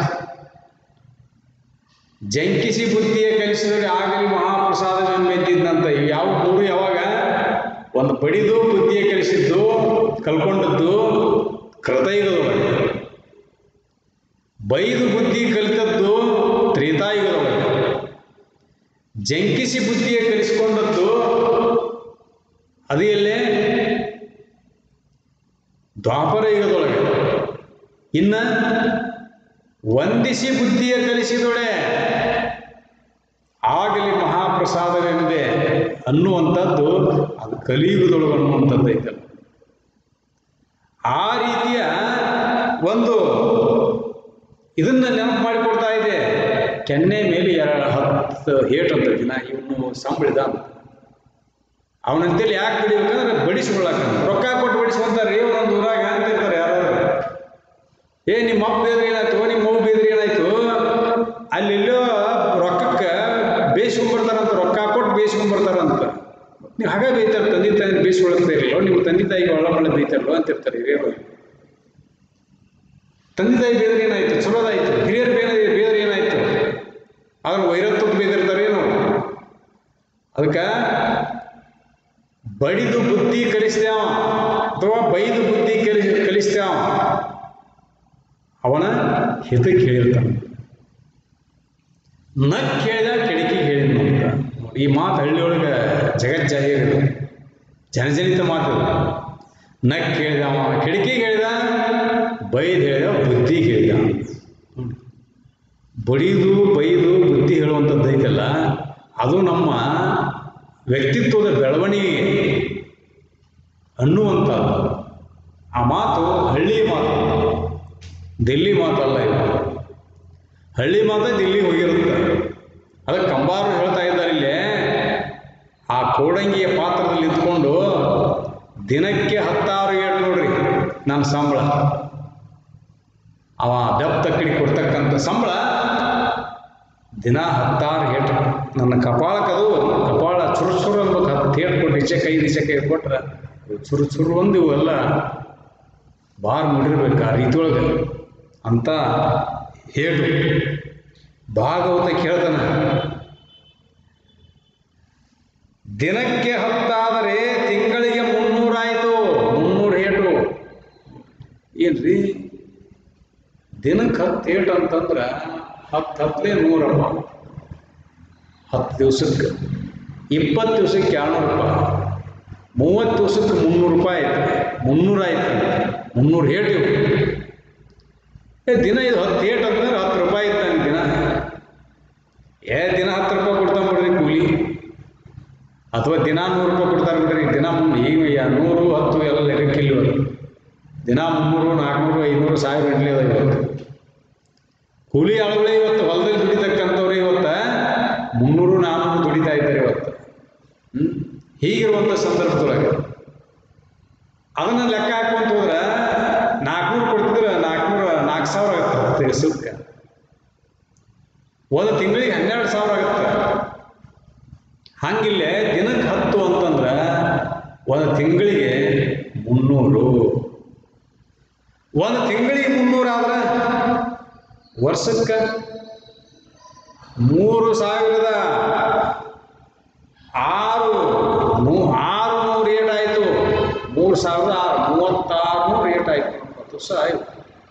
ಜಂಕಿಸಿ ಬುದ್ಧಿಯ ಕಲಿಸಿದೊಡೆ ಆಗಲಿ ಮಹಾಪ್ರಸಾದವೆಂಬೆಂತಿದ್ದಂಥ ಇವು ಯಾವ ಮೂರು ಯಾವಾಗ ಒಂದು ಬಡಿದು ಬುದ್ಧಿಯ ಕಲಿಸಿದ್ದು ಕಲ್ಕೊಂಡದ್ದು ಕೃತಯುಗದೊಳಗೆ ಬೈದು ಬುದ್ಧಿ ಕಲಿತದ್ದು ತ್ರೇತಾಯುಗದೊಳಗೆ ಜಂಕಿಸಿ ಬುದ್ಧಿಯ ಕಲಿಸಿಕೊಂಡದ್ದು ಅದು ಎಲ್ಲೇ ದ್ವಾಪರ ಯುಗದೊಳಗೆ ಇನ್ನ ವಂದಿಸಿ ಬುದ್ಧಿಯ ಕಲಿಸಿದೊಡೆ ಆಗಲಿ ಮಹಾಪ್ರಸಾದವೆಂದೇ ಅನ್ನುವಂಥದ್ದು ಅದು ಕಲಿಯುಗದೊಳಗೆ ಅನ್ನುವಂಥದ್ದು ಐತಲ್ಲ ಆ ರೀತಿಯ ಒಂದು ಇದನ್ನ ನೆನಪು ಮಾಡಿಕೊಡ್ತಾ ಇದೆ ಕೆನ್ನೆ ಮೇಲೆ ಎರಡು ಹತ್ತು ಏಟ್ ಅಂತ ದಿನ ಇವನು ಸಂಬಳಿದ ಅಂತ ಅವನಂತೇಳಿ ಯಾಕೆ ಬಿಡಿಬೇಕಂದ್ರೆ ಬಡಿಸ್ಕೊಳಕ ರೊಕ್ಕ ಕೊಟ್ಟು ಬಡಿಸ್ಕೊಂತಾರೆ ಒಂದೊಂದು ಊರಾಗ ಅಂತಿರ್ತಾರೆ ಯಾರಾದ್ರು ಏ ನಿಮ್ಮ ಅಪ್ಪ ಬೇದ್ರೆ ಏನಾಯ್ತು ನಿಮ್ಮ ಅವ್ವ ಬೇದ್ರೆ ಏನಾಯ್ತು ಅಲ್ಲೆಲ್ಲೋ ರೊಕ್ಕಕ್ಕೆ ಬೇಯಿಸ್ಕೊಂಡ್ಬರ್ತಾರಂತ ರೊಕ್ಕ ಕೊಟ್ಟು ಬೇಯಿಸ್ಕೊಂಡ್ಬರ್ತಾರಂತ ನೀವು ಹಾಗೆ ಬೈತಾರೆ ತಂದೆ ತಾಯಿ ಬೇಯಿಸ್ಕೊಳಕ್ತಾ ಇರಲ್ಲ ನಿಮ್ಮ ತಂದೆ ತಾಯಿ ತಾಯಿಗೆ ಒಳ್ಳೆ ಮಳೆ ಬೈತಾರಲ್ವ ಅಂತಿರ್ತಾರೆ ಹಿರಿಯರು ತಂದೆ ತಾಯಿ ಬೇದ್ರೆ ಏನಾಯ್ತು ಚಲೋದಾಯ್ತು ಹಿರಿಯರು ಬೇರೆ ಬೇದ್ರೆ ಏನಾಯ್ತು ಆದ್ರೆ ವೈರತ್ವಕ್ಕೆ ಬೇದಿರ್ತಾರೆ ಏನು ಅದಕ್ಕೆ ಬಡಿದು ಬುದ್ಧಿ ಕಲಿಸ್ದ್ಯಾವ ಅಥವಾ ಬೈದು ಬುದ್ಧಿ ಕಲಿ ಕಲಿಸ್ದ್ಯಾವ ಅವನ ಹಿತಕ್ಕೆ ಹೇಳಿರ್ತಾನೆ ನಕ್ ಕೇಳಿದ ಕೆಡಿಕೆ ಹೇಳಿದ ಅಂತ ಈ ಮಾತು ಹಳ್ಳಿಯೊಳಗೆ ಜಗಜ್ಜಾಹೀರ್ ಇದು ಜನಜನಿತ ಮಾತು ಇದು. ನಕ್ ಕೇಳಿದ ಅವ ಕೆಡಿಕೆಗೆ ಹೇಳಿದ ಬೈದು ಹೇಳಿದ ಬುದ್ಧಿ ಹೇಳಿದ ಬಡಿದು ಬೈದು ಬುದ್ಧಿ ಹೇಳುವಂಥದ್ದು ಐತಲ್ಲ ಅದು ನಮ್ಮ ವ್ಯಕ್ತಿತ್ವದ ಬೆಳವಣಿಗೆ ಅನ್ನುವಂಥದ್ದು ಆ ಮಾತು ಹಳ್ಳಿ ಮಾತು ದಿಲ್ಲಿ ಮಾತಲ್ಲ ಇದು ಹಳ್ಳಿ ಮಾತ ದಿಲ್ಲಿ ಹೋಗಿರುತ್ತೆ ಅದಕ್ಕೆ ಕಂಬಾರು ಹೇಳ್ತಾ ಇದ್ದಾರೆ ಇಲ್ಲಿ ಆ ಕೋಡಂಗಿಯ ಪಾತ್ರದಲ್ಲಿ ಇದ್ಕೊಂಡು ದಿನಕ್ಕೆ ಹತ್ತಾರು ಏಟು ನೋಡ್ರಿ ನನ್ನ ಸಂಬಳ ಅವ ಬೆಪ್ಪ ತಕ್ಕಡಿ ಕೊಡ್ತಕ್ಕಂಥ ಸಂಬಳ ದಿನ ಹತ್ತಾರು ಏಟು ನನ್ನ ಕಪಾಳಕ್ಕದು ಕಪಾಳ ಚುರು ಚುರು ಅನ್ಬೇಕು ಹತ್ತು ಏಟು ಕೊಟ್ಟು ಈಚೆ ಕೈ ಈಚೆ ಕೈ ಕೊಟ್ರೆ ಚುರು ಚುರು ಒಂದು ಇವೆಲ್ಲ ಬಾರ್ ಮುಡಿರ್ಬೇಕು ಆ ರೀತಿ ಒಳಗೆ ಅಂತ ಹೇಳು ಭಾಗವತ ಕೇಳ್ತಾನೆ ದಿನಕ್ಕೆ ಹತ್ತಾದರೆ ತಿಂಗಳಿಗೆ ಮುನ್ನೂರಾಯ್ತು ಮುನ್ನೂರು ಏಟು ಏನ್ರಿ ದಿನಕ್ಕೆ ಹತ್ತು ಏಟು ಅಂತಂದ್ರೆ ಹತ್ತು ಹತ್ತಲೇ ನೂರಪ್ಪ ಹತ್ತು ದಿವ್ಸಕ್ಕೆ ಇಪ್ಪತ್ತು ದಿವ್ಸಕ್ಕೆ ಎರಡ್ನೂರು ರೂಪಾಯಿ ಮೂವತ್ತು ದಿವ್ಸಕ್ಕೆ ಮುನ್ನೂರು ರೂಪಾಯಿ ಆಯ್ತು ಮುನ್ನೂರು ಆಯ್ತು ಮುನ್ನೂರು ಏಟು ಇವು. ಏ ದಿನ ಇದು ಹತ್ತು ಏಟು ಅಂತಂದ್ರೆ ಹತ್ತು ರೂಪಾಯಿ ಇತ್ತು ದಿನ ಏ ದಿನ ಹತ್ತು ರೂಪಾಯಿ ಕೊಡ್ತಾನೆ ಬಿಡ್ರಿ ಕೂಲಿ ಅಥವಾ ದಿನ ನೂರು ರೂಪಾಯಿ ಕೊಡ್ತಾರೆ ಬಿಡ್ರಿ ದಿನ ಮುನ್- ಈಗ ಯಾ- ನೂರು ಹತ್ತು ಎಲ್ಲ ಲೆಕ್ಕಕ್ಕಿಲ್ಲ ಇವಾಗ ದಿನ ಮುನ್ನೂರು ನಾಲ್ಕುನೂರು ಐನೂರು ಸಾವಿರ ಗಂಟಲೆ ಅದ ಇವತ್ತು ಕೂಲಿ ಆಳುಗಳೇ ಇವತ್ತು ಹೊಲದಲ್ಲಿ ದುಡಿತಕ್ಕಂಥವ್ರು ಇವತ್ತು ಮುನ್ನೂರು ನಾನ್ನೂರು ದುಡಿತಾ ಇದ್ದಾರೆ ಇವತ್ತು ಹ್ಮ್? ಹೀಗಿರುವಂಥ ಸಂದರ್ಭದೊಳಗೆ ಅದನ್ನು ಲೆಕ್ಕ ಹಾಕೊಂತ ಹೋದ್ರೆ ನಾಲ್ಕುನೂರು ಕೊಡ್ತಿದ್ರೆ ನಾಲ್ಕುನೂರ ನಾಲ್ಕು ಸಾವಿರ ಆಗುತ್ತೆ ದಿವಸಕ್ಕೆ ಒಂದು ತಿಂಗಳಿಗೆ ಹನ್ನೆರಡು ಸಾವಿರ ಆಗುತ್ತೆ ಹಂಗಿಲ್ಲೇ ದಿನಕ್ಕೆ ಹತ್ತು ಅಂತಂದ್ರೆ ಒಂದು ತಿಂಗಳಿಗೆ ಮುನ್ನೂರು ಒಂದು ತಿಂಗಳಿಗೆ ಮುನ್ನೂರು ಆದ್ರೆ ವರ್ಷಕ್ಕೆ ಮೂರು ಸಾವಿರದ ಆರು ಮೂ ಆರು ನೂರು ಏಟ್ ಆಯಿತು ಮೂರು ಸಾವಿರದ ಆರು ಮೂವತ್ತಾರು ನೂರು ಏಟ್ ಆಯಿತು ಇಪ್ಪತ್ತು ವರ್ಷ ಆಯಿತು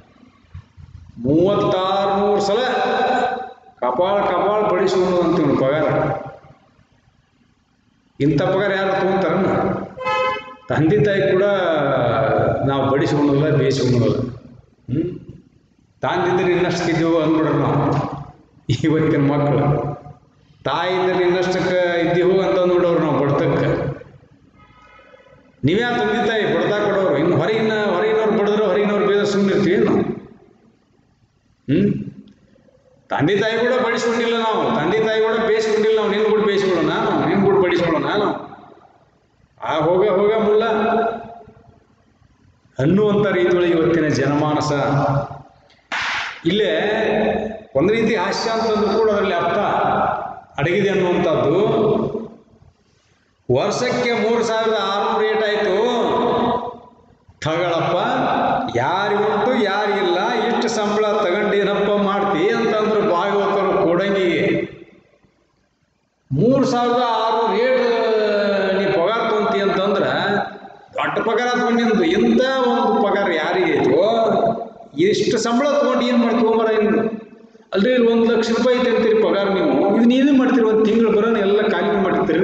ಮೂವತ್ತಾರು ನೂರು ಸಲ ಕಪಾಳ ಕಪಾಳ ಬಡಿಸುವುದು ಅಂತೀವಿ ನಾವು ಪಗಾರ ಇಂಥ ಪಗಾರ ಯಾರು ತೊಗೊಂತಾರನ್ನ ತಂದೆ ತಾಯಿ ಕೂಡ ನಾವು ಬಡಿಸ್ಕೊಳಲ್ಲ ಬೇಯಿಸ್ಕೊಳಲ್ಲ ಹ್ಞೂ ತಾಂದಿದ್ರೆ ಇನ್ನಷ್ಟು ತಿದ್ದೆವು ಅಂದ್ಬಿಡ್ರಿ ನಾವು ಇವತ್ತಿನ ಮಕ್ಕಳು ತಾಯಿ ಇದ್ರೆ ಇನ್ನಷ್ಟಕ್ಕೆ ಇದ್ದೀವು ಅಂತ ಅಂದ್ಬಿಡೋರು ನಾವು ಬಡ್ತಕ್ಕೆ ನೀವ್ಯಾ ತಂದೆ ತಾಯಿ ಬಡ್ತಾ ಕೊಡೋರು ಇನ್ನು ಹೊರಗಿನ ಹೊರಗಿನವ್ರು ಬಡಿದ್ರೆ ಹೊರಗಿನವ್ರು ಬೇದ ಸುಮ್ಮನೆ ಇರ್ತೀವಿ ನಾವು ಹ್ಞೂ ತಂದೆ ತಾಯಿ ಕೂಡ ಬಡಿಸ್ಕೊಂಡಿಲ್ಲ ನಾವು ತಂದೆ ತಾಯಿ ಕೂಡ ಬೇಯಿಸ್ಕೊಂಡಿಲ್ಲ ನಾವು ನಿನ್ನ ಕೂಡ ಬೇಯಿಸ್ಕೊಳ್ಳೋಣ ನಾನು ನಿನ್ನ ಕೂಡ ಬಡಿಸ್ಕೊಳ್ಳೋಣ ನಾನು ಆ ಹೋಗ ಹೋಗ ಮುಲ್ಲ ಅನ್ನುವಂಥ ರೀತಿಯೊಳಗೆ ಇವತ್ತಿನ ಜನಮಾನಸ ಇಲ್ಲೇ ಒಂದು ರೀತಿ ಹಾಸ್ಯ ಅಂತಂದು ಕೂಡ ಅದರಲ್ಲಿ ಅರ್ಥ ಅಡಗಿದೆ ಅನ್ನುವಂಥದ್ದು ವರ್ಷಕ್ಕೆ ಮೂರು ಸಾವಿರದ ಆರುನೂರು ರೇಟ್ ಆಯಿತು ತಗಳಪ್ಪ ಯಾರಿಗುಂಟು ಯಾರಿಗಿಲ್ಲ ಇಷ್ಟು ಸಂಬಳ ತಗೊಂಡೇನಪ್ಪ ಮಾಡ್ತಿ ಅಂತಂದ್ರು ಭಾಗವತರು ಕೊಡಂಗಿಗೆ ಮೂರು ಸಾವಿರದ ಆರು ರೇಟ್ ನೀ ಪಗಾರ ತೊಗೊಂತಿ ಅಂತಂದ್ರೆ ದೊಡ್ಡ ಪಗಾರ ತೊಗೊಂಡಿಂದು ಇಂಥ ಒಂದು ಪಗಾರ ಯಾರಿಗೈತೋ ಇಷ್ಟು ಸಂಬಳ ತೊಗೊಂಡು ಏನು ಮಾಡಿ ತೊಗೊಂಬರ ಇನ್ನು ಅಲ್ರಿ ಇಲ್ಲಿ ಒಂದು ಲಕ್ಷ ರೂಪಾಯಿ ಐತೆ ಅಂತೀರಿ ಪಗಾರ ನೀವು ಇದು ನೀವೇ ಮಾಡ್ತೀರಿ ಒಂದು ತಿಂಗಳು ಬರೋಣ ಎಲ್ಲ ಖಾಲಿ ಮಾಡಿರ್ತೀರಿ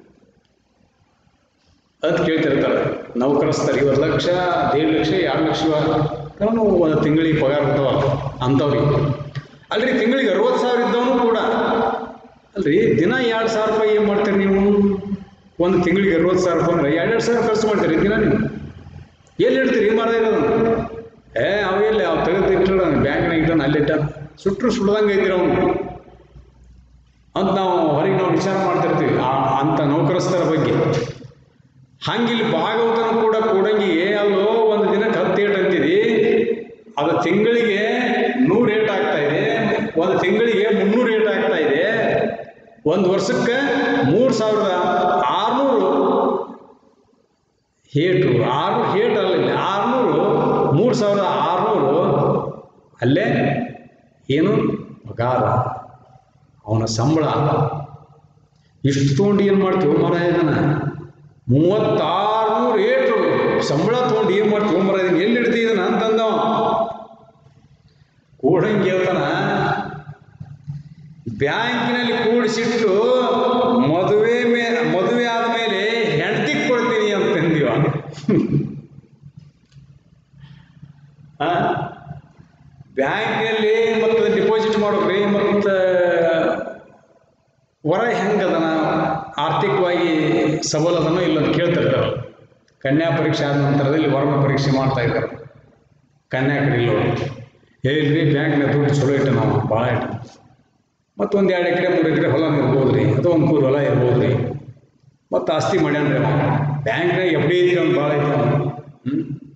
ಅದು ಕೇಳ್ತಿರ್ತಾರೆ ನೌಕರಸ್ಥರಿಗೆ ಒಂದು ಲಕ್ಷ ದೇಡ್ ಲಕ್ಷ ಎರಡು ಲಕ್ಷ ಅವನು ಒಂದು ತಿಂಗಳಿಗೆ ಪಗಾರ ಇರ್ತಾವ ಅಂಥವ್ರಿಗೆ ಅಲ್ರಿ ತಿಂಗಳಿಗೆ ಅರವತ್ತು ಸಾವಿರ ಇದ್ದವನು ಕೂಡ ಅಲ್ರಿ ದಿನ ಎರಡು ಸಾವಿರ ರೂಪಾಯಿ ಏನು ಮಾಡ್ತೀರಿ ನೀವು ಒಂದು ತಿಂಗಳಿಗೆ ಅರವತ್ತು ಸಾವಿರ ರೂಪಾಯಿ ಅಂದ್ರೆ ಎರಡು ಎರಡು ಸಾವಿರ ಖರ್ಚು ಮಾಡ್ತೀರಿ ದಿನ ನೀವು ಎಲ್ಲಿ ಇಡ್ತೀರಿ ಮಾರ ಇರೋದು ಏ ಅವೆಲ್ಲ ಅವು ತೆಗೆದು ಇಟ್ಟಡ ಬ್ಯಾಂಕ್ನಾಗ ಇಟ್ಟಾನ ಅಲ್ಲಿ ಇಟ್ಟ ಸುಟ್ಟರು ಸುಡ್ದಂಗೆ ಐತಿರ ಅವನು ಅಂತ ನಾವು ಹೊರಗೆ ನಾವು ವಿಚಾರ ಮಾಡ್ತಿರ್ತೀವಿ ಆ ಅಂಥ ನೌಕರಸ್ಥರ ಬಗ್ಗೆ ಹಂಗಿಲ್ಲಿ ಭಾಗವತನು ಕೂಡ ಕೂಡಂಗಿಗೆ ಅಲ್ಲೋ ಒಂದು ದಿನಕ್ಕೆ ಹತ್ತು ಏಟ್ ಅಂತಿದಿ ಅದು ತಿಂಗಳಿಗೆ ನೂರು ಏಟ್ ಆಗ್ತಾ ಇದೆ ಒಂದು ತಿಂಗಳಿಗೆ ಮುನ್ನೂರು ಏಟ್ ಆಗ್ತಾ ಇದೆ ಒಂದು ವರ್ಷಕ್ಕೆ ಮೂರು ಸಾವಿರದ ಆರುನೂರು ಹೇಟು ಆರು ಹೇಟ್ ಅಲ್ಲ ಇಲ್ಲಿ ಆರುನೂರು ಮೂರು ಸಾವಿರದ ಆರುನೂರು ಅಲ್ಲೇ ಏನು ಪಗಾರ ಅವನ ಸಂಬಳ ಇಷ್ಟು ತೊಗೊಂಡು ಏನು ಮಾಡ್ತೀವಿ ಮರ ಇದನ್ನ ಮೂವತ್ತಾರು ಏಟು ಸಂಬಳ ತೊಗೊಂಡು ಏನು ಮಾಡ್ತೀವಿ ಮರ ಇದನ್ನ ಎಲ್ಲಿ ಇಡ್ತೀವಿ ಇದನ್ನ ಅಂತಂದವ ಕೂಡಂಗೆ ಹೇಳ್ತಾನ ಬ್ಯಾಂಕಿನಲ್ಲಿ ಕೂಡಿಸಿಟ್ಟು ಮದುವೆ ಮೇ ಮದುವೆ ಆದಮೇಲೆ ಹೆಂಡತಿ ಕೊಡ್ತೀನಿ ಅಂತಂದಿವ ಆ? ಬ್ಯಾಂಕಿನಲ್ಲಿ ಮತ್ತು ಡಿಪಾಸಿಟ್ ಮಾಡೋಕ್ರಿ ಮತ್ತು ಹೊರ ಹೆಂಗದನ ಆರ್ಥಿಕವಾಗಿ ಸಬಲದನೋ ಇಲ್ಲ ಅಂತ ಕೇಳ್ತಿರ್ತಾರೆ ಕನ್ಯಾ ಪರೀಕ್ಷೆ ಆದ ನಂತರದಲ್ಲಿ ವರ್ಣ ಪರೀಕ್ಷೆ ಮಾಡ್ತಾ ಇದ್ದಾರೆ ಕನ್ಯಾ ಕಡೆ ಇಲ್ಲ ಹೇಳ್ರಿ ಬ್ಯಾಂಕ್ನ ದುಡ್ಡು ಚಲೋ ಇಟ್ಟು ನಾವು ಭಾಳ ಇಟ್ಟು ಮತ್ತು ಒಂದು ಎರಡು ಎಕರೆ ಮೂರು ಎಕರೆ ಹೊಲ ಇರ್ಬೋದು ರೀ ಅಥವಾ ಒಂದು ಕೂರು ಹೊಲ ಇರ್ಬೋದು ರೀ ಮತ್ತು ಆಸ್ತಿ ಮಾಡ್ಯಾನ್ರಿ ಅವ ಬ್ಯಾಂಕ್ನಾಗ ಎಫ್ ಡಿ ಐತಿ ಒಂದು ಭಾಳ ಐತಿ ಅವನು ಹ್ಞೂ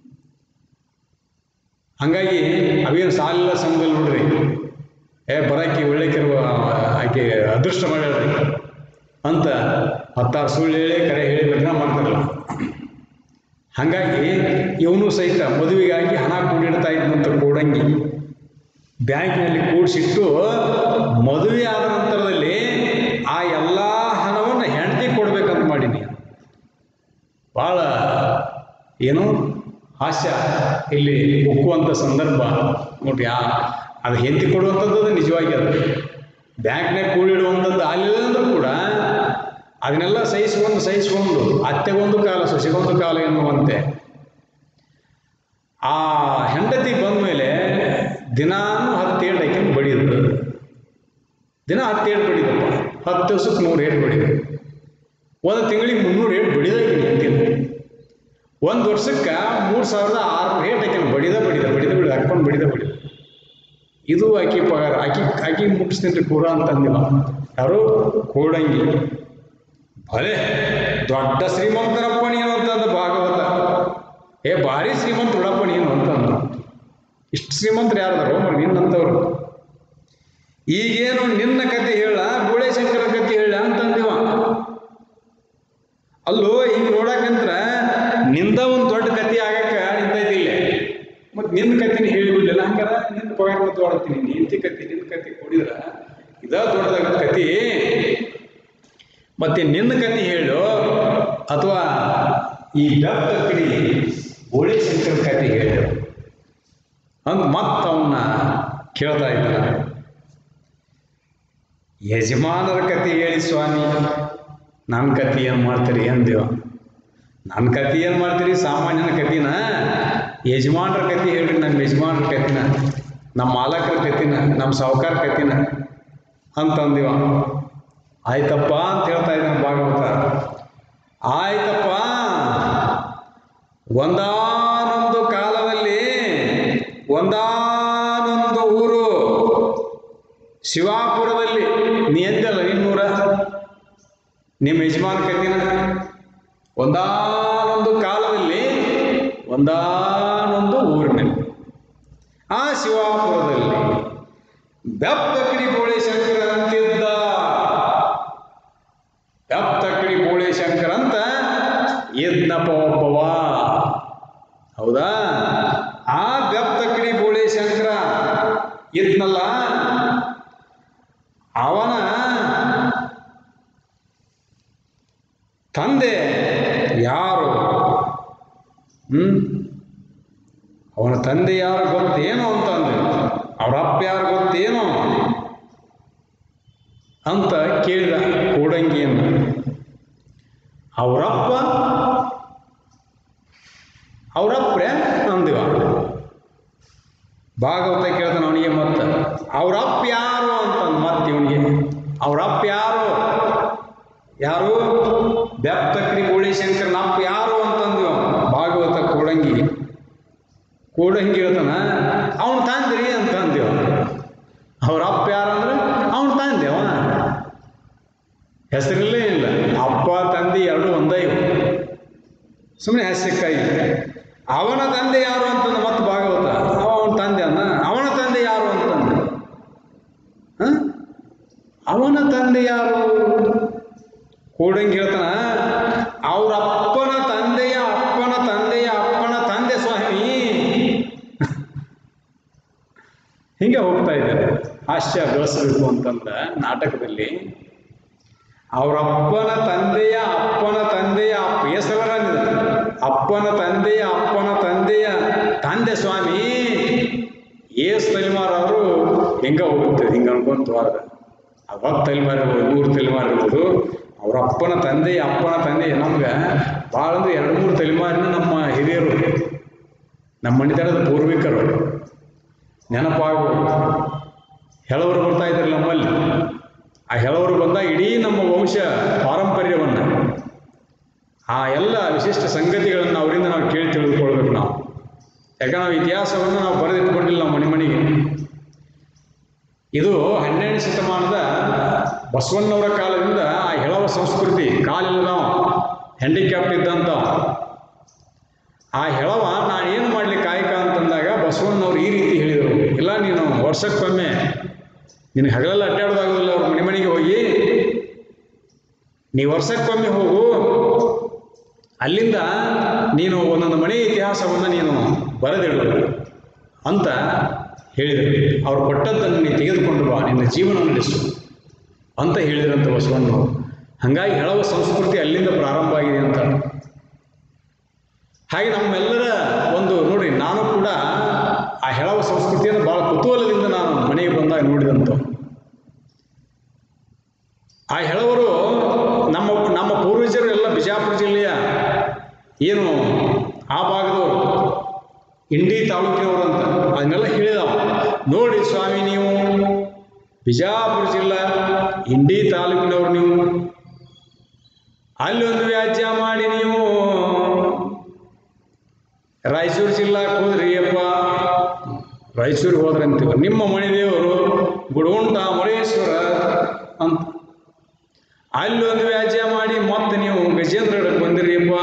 ಹಂಗಾಗಿ ಅವೇನು ಸಾಲಿಲ್ಲ ಸಮದಲ್ಲಿ ನೋಡ್ರಿ ಏ ಬರಾಕಿ ಒಳ್ಳೆಕಿರುವ ಆಕೆ ಅದೃಷ್ಟ ಮಾಡ್ಯಾಳ್ರಿ ಅಂತ ಹತ್ತಾರು ಸುಳ್ಳು ಹೇಳಿ ಕರೆ ಹೇಳಿ ಬದನ ಮಾಡ್ತಾರಲ್ಲ ಹಾಗಾಗಿ ಇವನು ಸಹಿತ ಮದುವೆಗಾಗಿ ಹಣ ಕೂಡಿಡ್ತಾ ಇದ್ದಂಥ ಕೂಡಂಗಿ ಬ್ಯಾಂಕಿನಲ್ಲಿ ಕೂಡಿಸಿಟ್ಟು ಮದುವೆ ಆದ ನಂತರದಲ್ಲಿ ಆ ಎಲ್ಲ ಹಣವನ್ನು ಹೆಂಡತಿ ಕೊಡ್ಬೇಕಂತ ಮಾಡೀನಿ ಭಾಳ ಏನು ಹಾಸ್ಯ ಇಲ್ಲಿ ಒಕ್ಕುವಂಥ ಸಂದರ್ಭ ನೋಡ್ರಿ ಆ ಅದು ಹೆಂಡತಿ ಕೊಡುವಂಥದ್ದು ಅದು ನಿಜವಾಗಿ ಅದು ಬ್ಯಾಂಕ್ನಾಗ ಕೂಡಿಡುವಂಥದ್ದು ಆಗಲಿಲ್ಲ ಅಂದ್ರೂ ಕೂಡ ಅದನ್ನೆಲ್ಲ ಸಹಿಸ್ಕೊಂಡು ಸಹಿಸ್ಕೊಂಡು ಅತ್ತೆಗೊಂದು ಕಾಲ ಸೊಸೆಗೊಂದು ಕಾಲ ಎನ್ನುವಂತೆ ಆ ಹೆಂಡತಿ ಬಂದ ಮೇಲೆ ದಿನಾನು ಹತ್ತೇಳು ಆಕಿನ ಬಡಿಯೋದು ದಿನ ಹತ್ತೇಳು ಬಡಿದಪ್ಪ ಹತ್ತು ದಿವ್ಸಕ್ಕೆ ನೂರು ಏಟು ಬಡಿದು ಒಂದು ತಿಂಗಳಿಗೆ ಮುನ್ನೂರು ಏಟು ಬಡಿದಾಕಿನಿ ಅಂತೀನಿ ಒಂದು ವರ್ಷಕ್ಕೆ ಮೂರು ಸಾವಿರದ ಆರುನೂರು ಏಟು ಆಕಿನ ಬಡಿದ ಬಡಿದ ಬಡಿದ ಬಡಿದ ಹಾಕ್ಕೊಂಡು ಬಡಿದ ಬಡಿದ ಇದು ಆಕಿ ಪಗಾರ ಆಕಿ ಆಕಿ ಮುಟ್ಟಿಸ್ತೀನಿ ರೀ ಪೂರ ಅಂತಂದಿವ ಯಾರು ಕೋಡಂಗಿ ಭಲೆ ದೊಡ್ಡ ಶ್ರೀಮಂತರಪ್ಪ ನೀನು ಅಂತಂದ ಭಾಗವತ ಏ ಭಾರಿ ಶ್ರೀಮಂತ ಬಿಡಪ್ಪ ನೀನು ಅಂತಂದ ಇಷ್ಟು ಶ್ರೀಮಂತರು ಯಾರದಾರೋ ಮರಿ ನಿನ್ನಂಥವ್ರು ಈಗೇನು ನಿನ್ನ ಕತೆ ಹೇಳ ಗೋಳೇಶಂಕರ ಕತೆ ಹೇಳ ಅಂತಂದಿವ ಅಲ್ಲೋ ಹಿಂಗೆ ನೋಡಕಂತ್ರ ನಿಂದ ಒಂದು ದೊಡ್ಡ ಕತೆ ಆಗಕ್ಕ ನಿಂದೈತಿ ಇಲ್ಲೇ ಮತ್ತು ನಿನ್ನ ಕತೆನ ಹೇಳಿಬಿಡ್ಲಿಲ್ಲ ಹಂಗಾರ ನಿನ್ನ ಪಗಾರ ಮತ್ತು ಹೊಡತೀನಿ ನಿಂತಿ ಕತೆ ನಿನ್ನ ಕತೆ ಕೊಡಿದ್ರ ಇದ ದೊಡ್ಡದಾಗ ಕತೆ ಮತ್ತೆ ನಿನ್ನ ಕತೆ ಹೇಳು ಅಥವಾ ಈ ಡಬ್ ಕಡೆ ಗೋಳೇಶಂಕರ ಕತೆ ಹೇಳು ಅಂತ ಮತ್ತೆ ಅವನ್ನ ಕೇಳ್ತಾ ಇದ್ದಾನ ಯಜಮಾನರ ಕತೆ ಹೇಳಿ ಸ್ವಾಮಿ ನನ್ನ ಕತೆ ಏನು ಮಾಡ್ತೀರಿ ಅಂದೇವ ನನ್ನ ಕತೆ ಏನು ಮಾಡ್ತೀರಿ ಸಾಮಾನ್ಯನ ಕತಿನ ಯಜಮಾನ್ರ ಕತೆ ಹೇಳ್ರಿ ನಮ್ಮ ಯಜಮಾನ್ರ ಕತಿನ ನಮ್ಮ ಮಾಲಕರ ಕತಿನ ನಮ್ಮ ಸಾಹುಕಾರ ಕತಿನ ಅಂತಂದಿವ ಆಯ್ತಪ್ಪ ಅಂತ ಹೇಳ್ತಾ ಇದ್ದಾನೆ ಭಾಗವತ ಆಯ್ತಪ್ಪ ಒಂದಾನೊಂದು ಕಾಲದಲ್ಲಿ ಒಂದಾನೊಂದು ಊರು ಶಿವಾಪುರದಲ್ಲಿ ನೀ ಎಂದಲ್ಲ ಇನ್ನೂರ ನಿಮ್ಮ ಯಜಮಾನ ಕತಿನ ಒಂದಾನೊಂದು ಕಾಲದಲ್ಲಿ ಒಂದಾನೊಂದು ಊರಿನಲ್ಲಿ ಆ ಶಿವಾಪುರದಲ್ಲಿ ಬೆಪ್ಪಕಡಿ ಬೋಳೆ ಶಂಕರ ಅಂತಿದ್ದ ಬೆಪ್ಪಕಡಿ ಬೋಳೆ ಶಂಕರ ಅಂತ ಇದ್ನಪ್ಪ ಒಬ್ಬವ ಹೌದಾ ಆ ಬೆಪ್ಪಕಡಿ ಬೋಳೆ ಶಂಕರ ಇದ್ನಲ್ಲ ಅವನ ತಂದೆ ಯಾರು ಹ್ಮ್ ಅವನ ತಂದೆ ಯಾರು ಗೊತ್ತೇನೋ ಅಂತ ಅಂದೆ ಅವ್ರ ಅಪ್ಪ ಯಾರು ಗೊತ್ತೇನೋ ಅಂತ ಕೇಳಿದ ಕೋಡಂಗಿಯನ್ನು ಅವರಪ್ಪ ಅವರಪ್ಪ್ರೆ ಅಂದಿವ ಭಾಗವತ ಕೇಳ್ತಾನೆ ಅವನಿಗೆ ಮತ್ತೆ ಅವರಪ್ಪ ಯಾರು ಅಂತಂದು ಮತ್ತೆ ಇವನಿಗೆ ಅವರಪ್ಪ ಯಾರು ಯಾರು ಬೆಪ್ತಕ್ರಿ ಗೋಳಿಶಂಕರನ ಅಪ್ಪ ಯಾರು ಅಂತಂದಿವ ಭಾಗವತ ಕೋಡಂಗಿ ಕೋಡಂಗಿ ಹೇಳ್ತಾನ ಅವನು ತಂದ್ರಿ ಅಂತ ಅಂದಿವ ಅವ್ರ ಅಪ್ಪ ಯಾರಂದ್ರೆ ಅವನು ತಂದೆವ ಹೆಸರಿಲ್ಲೇ ಇಲ್ಲ ಅಪ್ಪ ತಂದೆ ಎರಡು ಒಂದೇ ಇವು ಸುಮ್ಮನೆ ಹೆಸರಿಕಾಯಿ ಅವನ ತಂದೆ ಯಾರು ಅಂತಂದ ಮತ್ತೆ ಭಾಗವತ ಅವನ ತಂದೆ ಅನ್ನ ಅವನ ತಂದೆ ಯಾರು ಅಂತಂದ ಹ? ಅವನ ತಂದೆ ಯಾರು ಕೋಡಂಗಿ ಹೇಳ್ತಾನ ಅವ್ರ ಅಪ್ಪನ ತಂದೆಯ ಅಪ್ಪನ ಹಿಂಗೆ ಹೋಗ್ತಾ ಇದ್ದಾರೆ ಹಾಸ್ಯ ಬೆಳೆಸಬೇಕು ಅಂತಂದ ನಾಟಕದಲ್ಲಿ ಅವರ ಅಪ್ಪನ ತಂದೆಯ ಅಪ್ಪನ ತಂದೆಯ ಅಪ್ಪ ಹೆಸರ ಅಪ್ಪನ ತಂದೆಯ ಅಪ್ಪನ ತಂದೆಯ ತಂದೆ ಸ್ವಾಮಿ ಏಸ್ ತಲೆಮಾರ್ ಅವರು ಹೆಂಗ ಹೋಗುತ್ತೆ ಹಿಂಗ ಅನ್ಕೊಂತ ವಾರದ ಅವಾಗ ತಲೆಮಾರ್ ಇರ್ಬೋದು ನೂರು ತಲೆಮಾರ್ ಇರ್ಬೋದು ಅವ್ರ ಅಪ್ಪನ ತಂದೆ ಅಪ್ಪನ ತಂದೆ ನಮ್ಗೆ ಭಾಳ ಅಂದ್ರೆ ಎರಡು ಮೂರು ತಲೆಮಾರಿನ ನಮ್ಮ ಹಿರಿಯರು ನಮ್ಮ ಮಣಿತನದ ಪೂರ್ವಿಕರು ನೆನಪಾಗುವುದು ಹೆಳವರು ಬರ್ತಾ ಇದ್ರು ನಮ್ಮಲ್ಲಿ ಆ ಹೆಳವರು ಬಂದಾಗ ಇಡೀ ನಮ್ಮ ವಂಶ ಪಾರಂಪರ್ಯವನ್ನು ಆ ಎಲ್ಲ ವಿಶಿಷ್ಟ ಸಂಗತಿಗಳನ್ನು ಅವರಿಂದ ನಾವು ಕೇಳಿ ತಿಳಿದುಕೊಳ್ಬೇಕು ನಾವು ಯಾಕಂದ್ರೆ ನಾವು ಇತಿಹಾಸವನ್ನು ನಾವು ಬರೆದಿಟ್ಕೊಂಡಿಲ್ಲ ನಾವು ಮನೆ ಮನೆಗೆ ಇದು ಹನ್ನೆರಡನೇ ಶತಮಾನದ ಬಸವಣ್ಣವರ ಕಾಲದಿಂದ ಆ ಹೆಳವ ಸಂಸ್ಕೃತಿ ಕಾಲಿಲ್ಲದವ ಹ್ಯಾಂಡಿಕ್ಯಾಪ್ಟ್ ಇದ್ದಂಥ ಆ ಹೆಳವ ನಾನು ಏನು ಮಾಡಲಿ ಕಾಯಕ ಅಂತಂದಾಗ ಬಸವಣ್ಣವ್ರು ಈ ರೀತಿ ಹೇಳಿದರು ಇಲ್ಲ ನೀನು ವರ್ಷಕ್ಕೊಮ್ಮೆ ನಿನಗೆ ಹಗಲೆಲ್ಲ ಅಡ್ಡಾಡೋದಾಗೋದಿಲ್ಲ ಅವ್ರ ಮನೆ ಮನೆಗೆ ಹೋಗಿ ನೀ ವರ್ಷಕ್ಕೊಮ್ಮೆ ಹೋಗು ಅಲ್ಲಿಂದ ನೀನು ಒಂದೊಂದು ಮನೆ ಇತಿಹಾಸವನ್ನು ನೀನು ಬರೆದಿಡು ಅಂತ ಹೇಳಿದರು ಅವ್ರು ಕೊಟ್ಟದ್ದನ್ನು ನೀನು ತೆಗೆದುಕೊಂಡು ಬಾ ನಿನ್ನ ಜೀವನ ನಡೆಸು ಅಂತ ಹೇಳಿದ್ರಂತ ಬಸವಣ್ಣವರು ಹಾಗಾಗಿ ಹೆಳವ ಸಂಸ್ಕೃತಿ ಅಲ್ಲಿಂದ ಪ್ರಾರಂಭ ಆಗಿದೆ ಅಂತ ಹಾಗೆ ನಮ್ಮೆಲ್ಲರ ಒಂದು ನೋಡಿ ನಾನು ಕೂಡ ಆ ಹೆಳವ ಸಂಸ್ಕೃತಿಯನ್ನು ಭಾಳ ಕುತೂಹಲದಿಂದ ನಾನು ಮನೆಗೆ ಬಂದಾಗ ನೋಡಿದಂಥ ಆ ಹೆಳವರು ನಮ್ಮ ನಮ್ಮ ಪೂರ್ವಜರು ಎಲ್ಲ ಬಿಜಾಪುರ ಜಿಲ್ಲೆಯ ಏನು ಆ ಭಾಗದವರು ಇಂಡಿ ತಾಲೂಕಿನವರು ಅಂತ ಅದನ್ನೆಲ್ಲ ಹೇಳಿದವ ನೋಡಿ ಸ್ವಾಮಿ ನೀವು ಬಿಜಾಪುರ ಜಿಲ್ಲಾ ಇಂಡಿ ತಾಲೂಕಿನವರು ನೀವು ಅಲ್ಲಿ ಒಂದು ವ್ಯಾಜ್ಯ ಮಾಡಿ ನೀವು ರಾಯಚೂರು ಜಿಲ್ಲಾಕ್ಕೆ ಹೋದ್ರಿ ಅಪ್ಪ ರಾಯಚೂರಿಗೆ ಹೋದ್ರೆ ಅಂತೀವಿ ನಿಮ್ಮ ಮನೆ ದೇವರು ಗುಡುಗುಂಟ ಮುರೇಶ್ವರ ಅಂತ ಅಲ್ಲಿ ಒಂದು ವ್ಯಾಜ್ಯ ಮಾಡಿ ಮತ್ತೆ ನೀವು ಗಜೇಂದ್ರಗಡಕ್ಕೆ ಬಂದಿರಿ ಅಪ್ಪ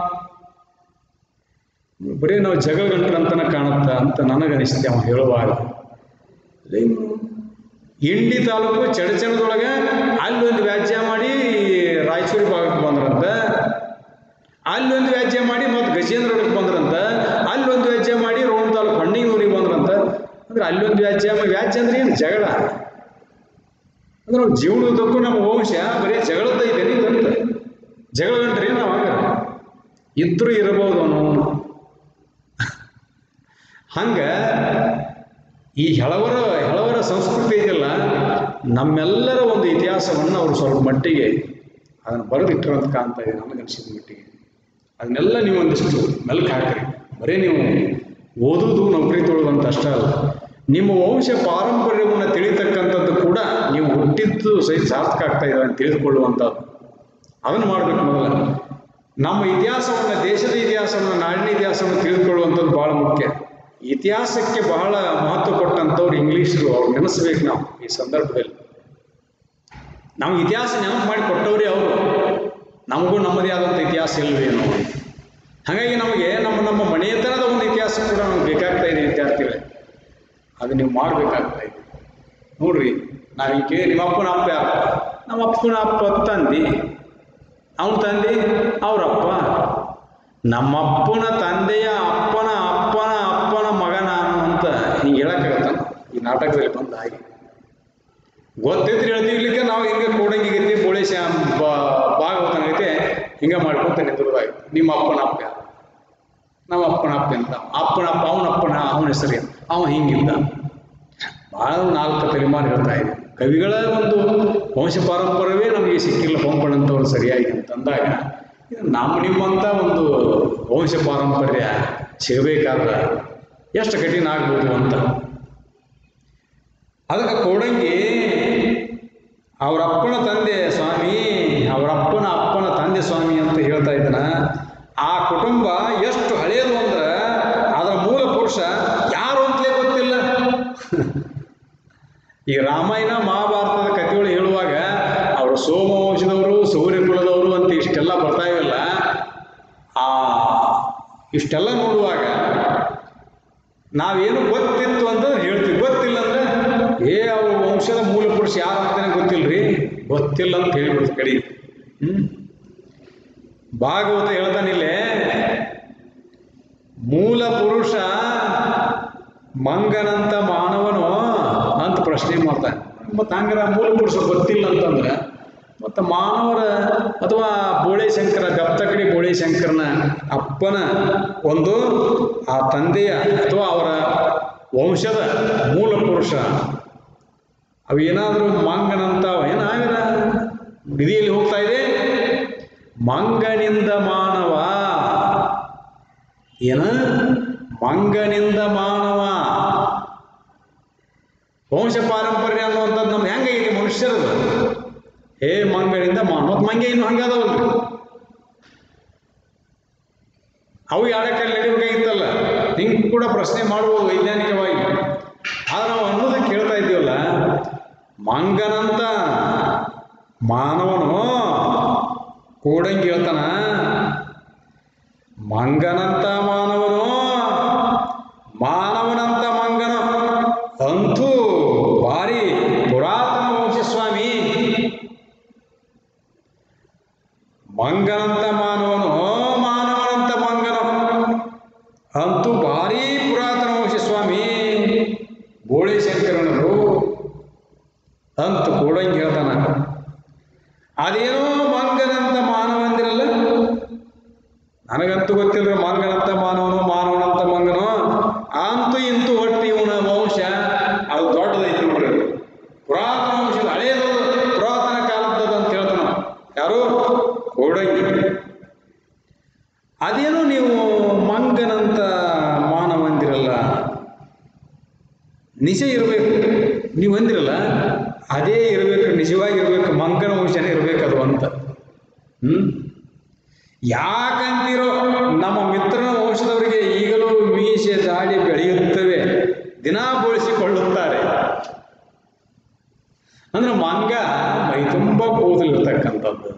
ಬರೀ ನಾವು ಜಗಳ ಗಂಟರಂತನ ಕಾಣುತ್ತ ಅಂತ ನನಗನಿಸ್ತೆ ಅವ ಹೇಳುವಾಗ ಅಲ್ಲೇ ಇವ್ನು ಇಂಡಿ ತಾಲೂಕು ಚಡಚಣದೊಳಗೆ ಅಲ್ಲಿ ಒಂದು ವ್ಯಾಜ್ಯ ಮಾಡಿ ರಾಯಚೂರು ಭಾಗಕ್ಕೆ ಬಂದ್ರಂತ ಅಲ್ಲಿ ಒಂದು ವ್ಯಾಜ್ಯ ಮಾಡಿ ಮತ್ತು ಗಜೇಂದ್ರಗಡಕ್ಕೆ ಬಂದ್ರಂತ ಅಲ್ಲಿ ಒಂದು ವ್ಯಾಜ್ಯ ಮಾಡಿ ರೋಣ ತಾಲೂಕು ಹಣ್ಣಿಗೂರಿಗೆ ಬಂದ್ರಂತ ಅಂದ್ರೆ ಅಲ್ಲಿ ಒಂದು ವ್ಯಾಜ್ಯ ವ್ಯಾಜ್ಯ ಅಂದ್ರೆ ಏನು ಜಗಳ ಅಂದ್ರೆ ನಾವು ಜೀವನದಕ್ಕೂ ನಮ್ಮ ವಂಶ ಬರೀ ಜಗಳದ ಇದೆ ಅಂತ ಜಗಳ ಗಂಟ್ರಿ ನಾವು ಆಗ ಇದ್ರೂ ಇರಬಹುದು ಅವನು ಹಂಗ ಈ ಹೆಳವರ ಹೆಳವರ ಸಂಸ್ಕೃತಿ ಇದೆಯಲ್ಲ ನಮ್ಮೆಲ್ಲರ ಒಂದು ಇತಿಹಾಸವನ್ನು ಅವರು ಸ್ವಲ್ಪ ಮಟ್ಟಿಗೆ ಅದನ್ನು ಬರೆದಿಟ್ಟರು ಅಂತ ಕಾಣ್ತಾ ಇದೆ ನನಗನ್ಸಿದ ಮಟ್ಟಿಗೆ ಅದನ್ನೆಲ್ಲ ನೀವು ಒಂದಿಷ್ಟು ಮೆಲ್ಕು ಹಾಕ್ರಿ ಬರೀ ನೀವು ಓದುವುದು ನೌಕರಿ ತೊಗೊಳ್ಳೋದಂತ ಅಷ್ಟೇ ಅಲ್ಲ ನಿಮ್ಮ ವಂಶ ಪಾರಂಪರ್ಯವನ್ನು ತಿಳಿತಕ್ಕಂಥದ್ದು ಕೂಡ ನೀವು ಹುಟ್ಟಿದ್ದು ಸಹಿತ ಸಾರ್ಥಕ ಆಗ್ತಾ ಇದೆ ಅಂತ ತಿಳಿದುಕೊಳ್ಳುವಂಥದ್ದು ಅದನ್ನು ಮಾಡಬೇಕು ಮೊದಲ ನಮ್ಮ ಇತಿಹಾಸವನ್ನು ದೇಶದ ಇತಿಹಾಸವನ್ನು ನಾಡಿನ ಇತಿಹಾಸವನ್ನು ತಿಳಿದುಕೊಳ್ಳುವಂಥದ್ದು ಭಾಳ ಮುಖ್ಯ ಇತಿಹಾಸಕ್ಕೆ ಬಹಳ ಮಹತ್ವ ಕೊಟ್ಟಂಥವ್ರು ಇಂಗ್ಲೀಷರು ಅವ್ರು ನೆನೆಸ್ಬೇಕು ನಾವು ಈ ಸಂದರ್ಭದಲ್ಲಿ ನಾವು ಇತಿಹಾಸ ನೆನಪು ಮಾಡಿ ಕೊಟ್ಟವ್ರಿ ಅವರು ನಮಗೂ ನಮ್ಮದೇ ಆದಂಥ ಇತಿಹಾಸ ಇಲ್ವೇನೋ ಹಾಗಾಗಿ ನಮಗೆ ನಮ್ಮ ನಮ್ಮ ಮನೆಯತನದ ಒಂದು ಇತಿಹಾಸ ಕೂಡ ನಮಗೆ ಬೇಕಾಗ್ತಾ ಇದೆ ವಿದ್ಯಾರ್ಥಿಗಳೇ ಅದು ನೀವು ಮಾಡಬೇಕಾಗ್ತಾ ಇದೆ ನೋಡ್ರಿ ನಾವು ಈಗ ಕೇಳಿ ನಿಮ್ಮ ಅಪ್ಪನ ಅಪ್ಪ ಯಾರು ನಮ್ಮ ಅಪ್ಪನ ಅಪ್ಪ ತಂದಿ ಅವನ ತಂದೆ ಅವರಪ್ಪ ನಮ್ಮಪ್ಪನ ತಂದೆಯ ಅಪ್ಪನ ಅಪ್ಪನ ಅಪ್ಪನ ಮಗ ನಾನು ಅಂತ ಹಿಂಗೆ ಹೇಳಕ್ಕಾಗತ್ತ ಈ ನಾಟಕದಲ್ಲಿ ಬಂದ ಹಾಗೆ ಗೊತ್ತಿದ್ರೆ ಹೇಳ್ತೀವಿ ಇರ್ಲಿಕ್ಕೆ ನಾವು ಹಿಂಗೆ ಕೋಡಂಗಿ ಗತಿ ಬೋಳೇಶ ಭಾಗವತನ ಗತಿ ಹಿಂಗೆ ಮಾಡ್ಕೊಂತ ನಿಂತಿರೋದಾಗ ನಿಮ್ಮ ಅಪ್ಪನ ಅಪ್ಪ ಯಾರು ನಮ್ಮ ಅಪ್ಪನ ಅಪ್ಪ ಅಂತ ಅಪ್ಪನ ಅಪ್ಪ ಅವನ ಅಪ್ಪನ ಅವನ ಹೆಸರು ಏನು ಅವ ಹಿಂಗಿದ್ದ ಭಾಳ ನಾಲ್ಕು ತಲೆಮಾರು ಹೇಳ್ತಾ ಇದೆ ಕವಿಗಳ ಒಂದು ವಂಶ ಪಾರಂಪರ್ಯವೇ ನಮಗೆ ಸಿಕ್ಕಿಲ್ಲ ಪಂಪಣಂತವ್ರು ಸರಿಯಾಗಿ ಅಂತಂದಾಗ ಇದು ನಮ್ಮ ನಿಮ್ಮಂಥ ಒಂದು ವಂಶ ಪಾರಂಪರ್ಯ ಸಿಗಬೇಕಾದ್ರೆ ಎಷ್ಟು ಕಠಿಣ ಆಗ್ಬೋದು ಅಂತ ಅದಕ್ಕೆ ಕೋಡಂಗಿ ಅವರ ಅಪ್ಪನ ತಂದೆ ಸ್ವಾಮಿ ಅವರ ಅಪ್ಪನ ಅಪ್ಪನ ತಂದೆ ಸ್ವಾಮಿ ಅಂತ ಹೇಳ್ತಾ ಇದ್ದನ ಆ ಕುಟುಂಬ ಎಷ್ಟು ಹಳೆಯದು ಅಂದ್ರೆ ಅದರ ಮೂಲ ಪುರುಷ ಯಾರು ಅಂತಲೇ ಗೊತ್ತಿಲ್ಲ ಈ ರಾಮಾಯಣ ಮಹಾಭಾರತದ ಕಥೆಗಳು ಹೇಳುವಾಗ ಅವರು ಸೋಮವಂಶದವರು ಸೌರ್ಯ ಕುಲದವರು ಅಂತ ಇಷ್ಟೆಲ್ಲ ಬರ್ತಾ ಇವೆಲ್ಲ ಆ ಇಷ್ಟೆಲ್ಲ ನೋಡುವಾಗ ನಾವೇನು ಗೊತ್ತಿತ್ತು ಅಂತ ಹೇಳ್ತೀವಿ ಗೊತ್ತಿಲ್ಲ ಅಂದ್ರೆ ಏ ಅವ್ರ ವಂಶದ ಮೂಲ ಪುರುಷ ಯಾರು ಅಂತಾನೆ ಗೊತ್ತಿಲ್ರಿ ಗೊತ್ತಿಲ್ಲ ಅಂತ ಹೇಳ್ಬಿಡ್ತು ಕಡಿ ಹ್ಮ್ ಭಾಗವತ ಹೇಳ್ತಾನಿಲ್ಲೇ ಮೂಲ ಪುರುಷ ಮಂಗನಂತ ಮಾನವನು ಅಂತ ಪ್ರಶ್ನೆ ಮಾಡ್ತಾನೆ ಮತ್ತು ಹಂಗಾರೆ ಮೂಲ ಪುರುಷ ಗೊತ್ತಿಲ್ಲ ಅಂತಂದ್ರೆ ಮತ್ತು ಮಾನವರ ಅಥವಾ ಬೋಳೆ ಶಂಕರ ಗಪ್ತಕಡಿ ಬೋಳೆ ಶಂಕರನ ಅಪ್ಪನ ಒಂದು ಆ ತಂದೆಯ ಅಥವಾ ಅವರ ವಂಶದ ಮೂಲ ಪುರುಷ ಅವೇನಾದರೂ ಮಂಗನಂತ ಏನಾಗದ ನಿಧಿಯಲ್ಲಿ ಹೋಗ್ತಾ ಇದೆ ಮಂಗನಿಂದ ಮಾನವ ಏನ ಮಂಗನಿಂದ ಮಾನವ ವಂಶ ಪಾರಂಪರ್ಯ ಅನ್ನುವಂಥದ್ದು ನಮ್ದು ಹೆಂಗೈತಿ ಮನುಷ್ಯರದು ಹೇ ಮಂಗನಿಂದ ಮಾನವ ಮತ್ತು ಮಂಗೆ ಇನ್ನು ಹಂಗದವಲ್ರಿ ಅವು ಯಾಡಕ್ಕಲ್ಲಿ ನಡಿಬೇಕಾಗಿತ್ತಲ್ಲ ಹಿಂಗೆ ಕೂಡ ಪ್ರಶ್ನೆ ಮಾಡ್ಬೋದು ವೈಜ್ಞಾನಿಕವಾಗಿ ಆದ್ರೆ ನಾವು ಅನ್ನೋದಕ್ಕೆ ಕೇಳ್ತಾ ಇದ್ದೀವಲ್ಲ ಮಂಗನಂತ ಮಾನವನು ಕೂಡಂಗೆ ಹೇಳ್ತಾನ ಮಂಗನಂತ ಮಾನವನು ಮಾನವನಂತ ಮಂಗನ ಅಂತೂ ಭಾರಿ ಪುರಾತನ ವಂಶ ಸ್ವಾಮಿ ಮಂಗನಂತ ಮಾನವನು ಮಾನವನಂತ ಮಂಗನ ಅಂತೂ ಭಾರಿ ಪುರಾತನ ವಂಶ ಸ್ವಾಮಿ ಬೋಳಿ ಶಂಕರನರು ಅಂತ ಕೂಡಂಗೆ ಹೇಳ್ತಾನ ಅದೇನೋ ಮಂಗನಂತ ಮಾನವ ಅಂದಿರಲ್ಲ ನನಗಂತೂ ಗೊತ್ತಿಲ್ಲ ಮಂಗನಂತ ಮಾನವನು ಮಾನವನಂತ ಮಂಗನು ಅಂತೂ ಇಂತೂ ಒಟ್ಟು ಇವನ ವಂಶ ಅದು ದೊಡ್ಡದೈತಿ ನೋಡ್ರಿ ಅದು. ಪುರಾತನ ವಂಶದ ಹಳೇದು ಪುರಾತನ ಕಾಲದ್ದು ಅಂತ ಹೇಳ್ತಾನ ಯಾರು ಕೋಡಂಗಿ ಅದೇನೋ ನೀವು ಮಂಗನಂತ ಮಾನವ ಅಂದಿರಲ್ಲ ನಿಜ ಇರಬೇಕು ನೀವು ಅಂದಿರಲ್ಲ ಅದೇ ಇರಬೇಕು ನಿಜವಾಗಿ ಇರಬೇಕು ಮಂಗನ ವಂಶನೇ ಇರಬೇಕು ಅದು ಅಂತ ಹ್ಮ್ ಯಾಕಂತೀರೋ ನಮ್ಮ ಮಿತ್ರನ ವಂಶದವರಿಗೆ ಈಗಲೂ ಮೀಸೆ ದಾಡಿ ಬೆಳೆಯುತ್ತವೆ ದಿನಾ ಬೋಳಿಸಿಕೊಳ್ಳುತ್ತಾರೆ ಅಂದ್ರೆ ಮಂಗ ಮೈ ತುಂಬ ಕೂದಲಿರ್ತಕ್ಕಂಥದ್ದು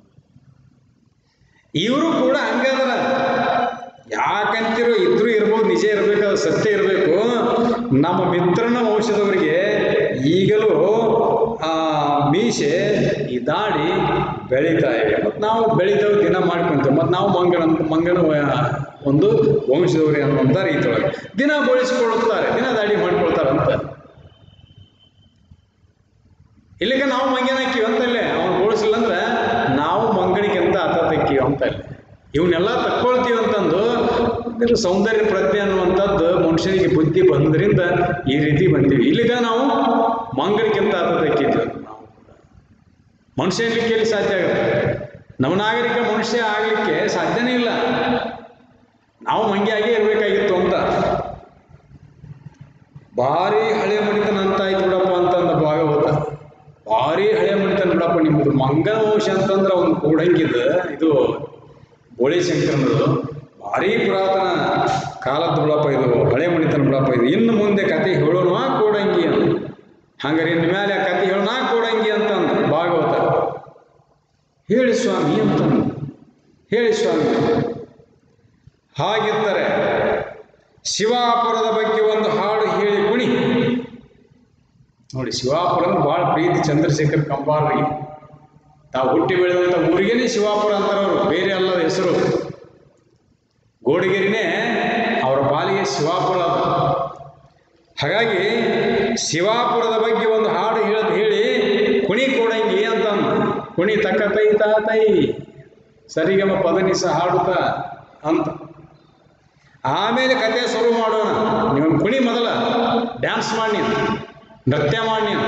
ಇವರು ಕೂಡ ಹಂಗದರ ಯಾಕಂತಿರೋ ಇದ್ರೂ ಇರ್ಬೋದು ನಿಜ ಇರಬೇಕು ಅದು ಸತ್ಯ ಇರಬೇಕು ನಮ್ಮ ಮಿತ್ರನ ವಂಶದವರಿಗೆ ಈಗಲೂ ಆ ಮೀಸೆ ಈ ದಾಡಿ ಬೆಳೀತಾ ಇವೆ ಮತ್ತು ನಾವು ಬೆಳೀತಾವೆ ದಿನ ಮಾಡ್ಕೊಂತೀವಿ ಮತ್ತು ನಾವು ಮಂಗನ ಮಂಗನ ವ- ಒಂದು ವಂಶದವರೇ ಅನ್ನುವಂಥ ರೀತಿಯೊಳಗೆ ದಿನ ಬೋಳಿಸಿಕೊಳ್ಳುತ್ತಾರೆ ದಿನ ದಾಡಿ ಮಾಡ್ಕೊಳ್ತಾರೆ ಅಂತ ಇಲ್ಲಿಗೆ ನಾವು ಮಂಗನ ಹಾಕಿವಿ ಅಂತಲ್ಲೇ ಅವನು ಬೋಳಿಸಿಲ್ಲ ಅಂದ್ರೆ ನಾವು ಮಂಗನಿಗಿಂತ ಆತ ತೆಕ್ಕಿವಿ ಅಂತಲ್ಲಿ ಇವನ್ನೆಲ್ಲ ತಕ್ಕೊಳ್ತೀವಿ ಅಂತಂದು ಇದು ಸೌಂದರ್ಯ ಪ್ರಜ್ಞೆ ಅನ್ನುವಂಥದ್ದು ಮನುಷ್ಯನಿಗೆ ಬುದ್ಧಿ ಬಂದ್ರಿಂದ ಈ ರೀತಿ ಬಂದೀವಿ ಇಲ್ಲಿಗ ನಾವು ಮಂಗನಿಗಿಂತ ಆತ ತೆಕ್ಕಿದ್ವಿ ನಾವು ಮನುಷ್ಯ ಇರ್ಲಿಕ್ಕೆ ಎಲ್ಲಿ ಸಾಧ್ಯ ಆಗುತ್ತೆ ನವನಾಗರಿಕ ಮನುಷ್ಯ ಆಗಲಿಕ್ಕೆ ಸಾಧ್ಯನೇ ಇಲ್ಲ ನಾವು ಮಂಗಿಯಾಗೇ ಇರಬೇಕಾಗಿತ್ತು ಅಂತ ಭಾರಿ ಹಳೆ ಮಣಿತನ ಅಂತ ಆಯ್ತು ಬಿಡಪ್ಪ ಅಂತಂದ ಭಾಗವತ ಭಾರಿ ಹಳೆ ಮಣಿತನ ಬಿಡಪ್ಪ ನಿಮ್ಮದು ಮಂಗನ ವಂಶ ಅಂತಂದ್ರೆ ಒಂದು ಕೂಡಂಗಿದ ಇದು ಬೋಳಿ ಶಂಕರನದು ಭಾರಿ ಪುರಾತನ ಕಾಲದ ಬಿಡಪ್ಪ ಇದು ಹಳೆ ಮಣಿತನ ಬಿಡಪ್ಪ ಇದು ಇನ್ನು ಮುಂದೆ ಕತೆ ಹೇಳೋಣ ಕೂಡಂಗಿ ಅಂತ ಹಂಗಾರೆ ಇನ್ನು ಮೇಲೆ ಆ ಕತೆ ಹೇಳೋಣ ಕೂಡಂಗಿ ಅಂತಂದ ಭಾಗವತ ಹೇಳಿ ಸ್ವಾಮಿ ಅಂತಂದು ಹೇಳಿ ಸ್ವಾಮಿ ಹಾಗಿದ್ದರೆ ಶಿವಾಪುರದ ಬಗ್ಗೆ ಒಂದು ಹಾಡು ಹೇಳಿ ಕುಣಿ ನೋಡಿ ಶಿವಾಪುರ ಅಂದ್ರೆ ಭಾಳ ಪ್ರೀತಿ ಚಂದ್ರಶೇಖರ್ ಕಂಬಾರ್ರಿಗೆ ತಾವು ಹುಟ್ಟಿ ಬೆಳೆದಂಥ ಊರಿಗೇನೆ ಶಿವಾಪುರ ಅಂತಾರವರು ಬೇರೆ ಅಲ್ಲದ ಹೆಸರು ಗೋಡಿಗೆರಿನೇ ಅವರ ಪಾಲಿಗೆ ಶಿವಾಪುರ ಅದು. ಹಾಗಾಗಿ ಶಿವಾಪುರದ ಬಗ್ಗೆ ಒಂದು ಹಾಡು ಹೇಳದ್ ಹೇಳಿ ಕುಣಿ ಕೊಡಂಗಿ ಅಂತ ಕುಣಿ ತಕ್ಕ ತೈ ತಾ ತೈ ಸರಿಗಮ ಪದನಿಸ ಹಾಡುತ್ತಾ ಅಂತ ಆಮೇಲೆ ಕತೆ ಶುರು ಮಾಡೋಣ ನೀವು ಕುಣಿ ಮೊದಲ ಡ್ಯಾನ್ಸ್ ಮಾಡಿ ನೀನು ನೃತ್ಯ ಮಾಡಿ ನೀನು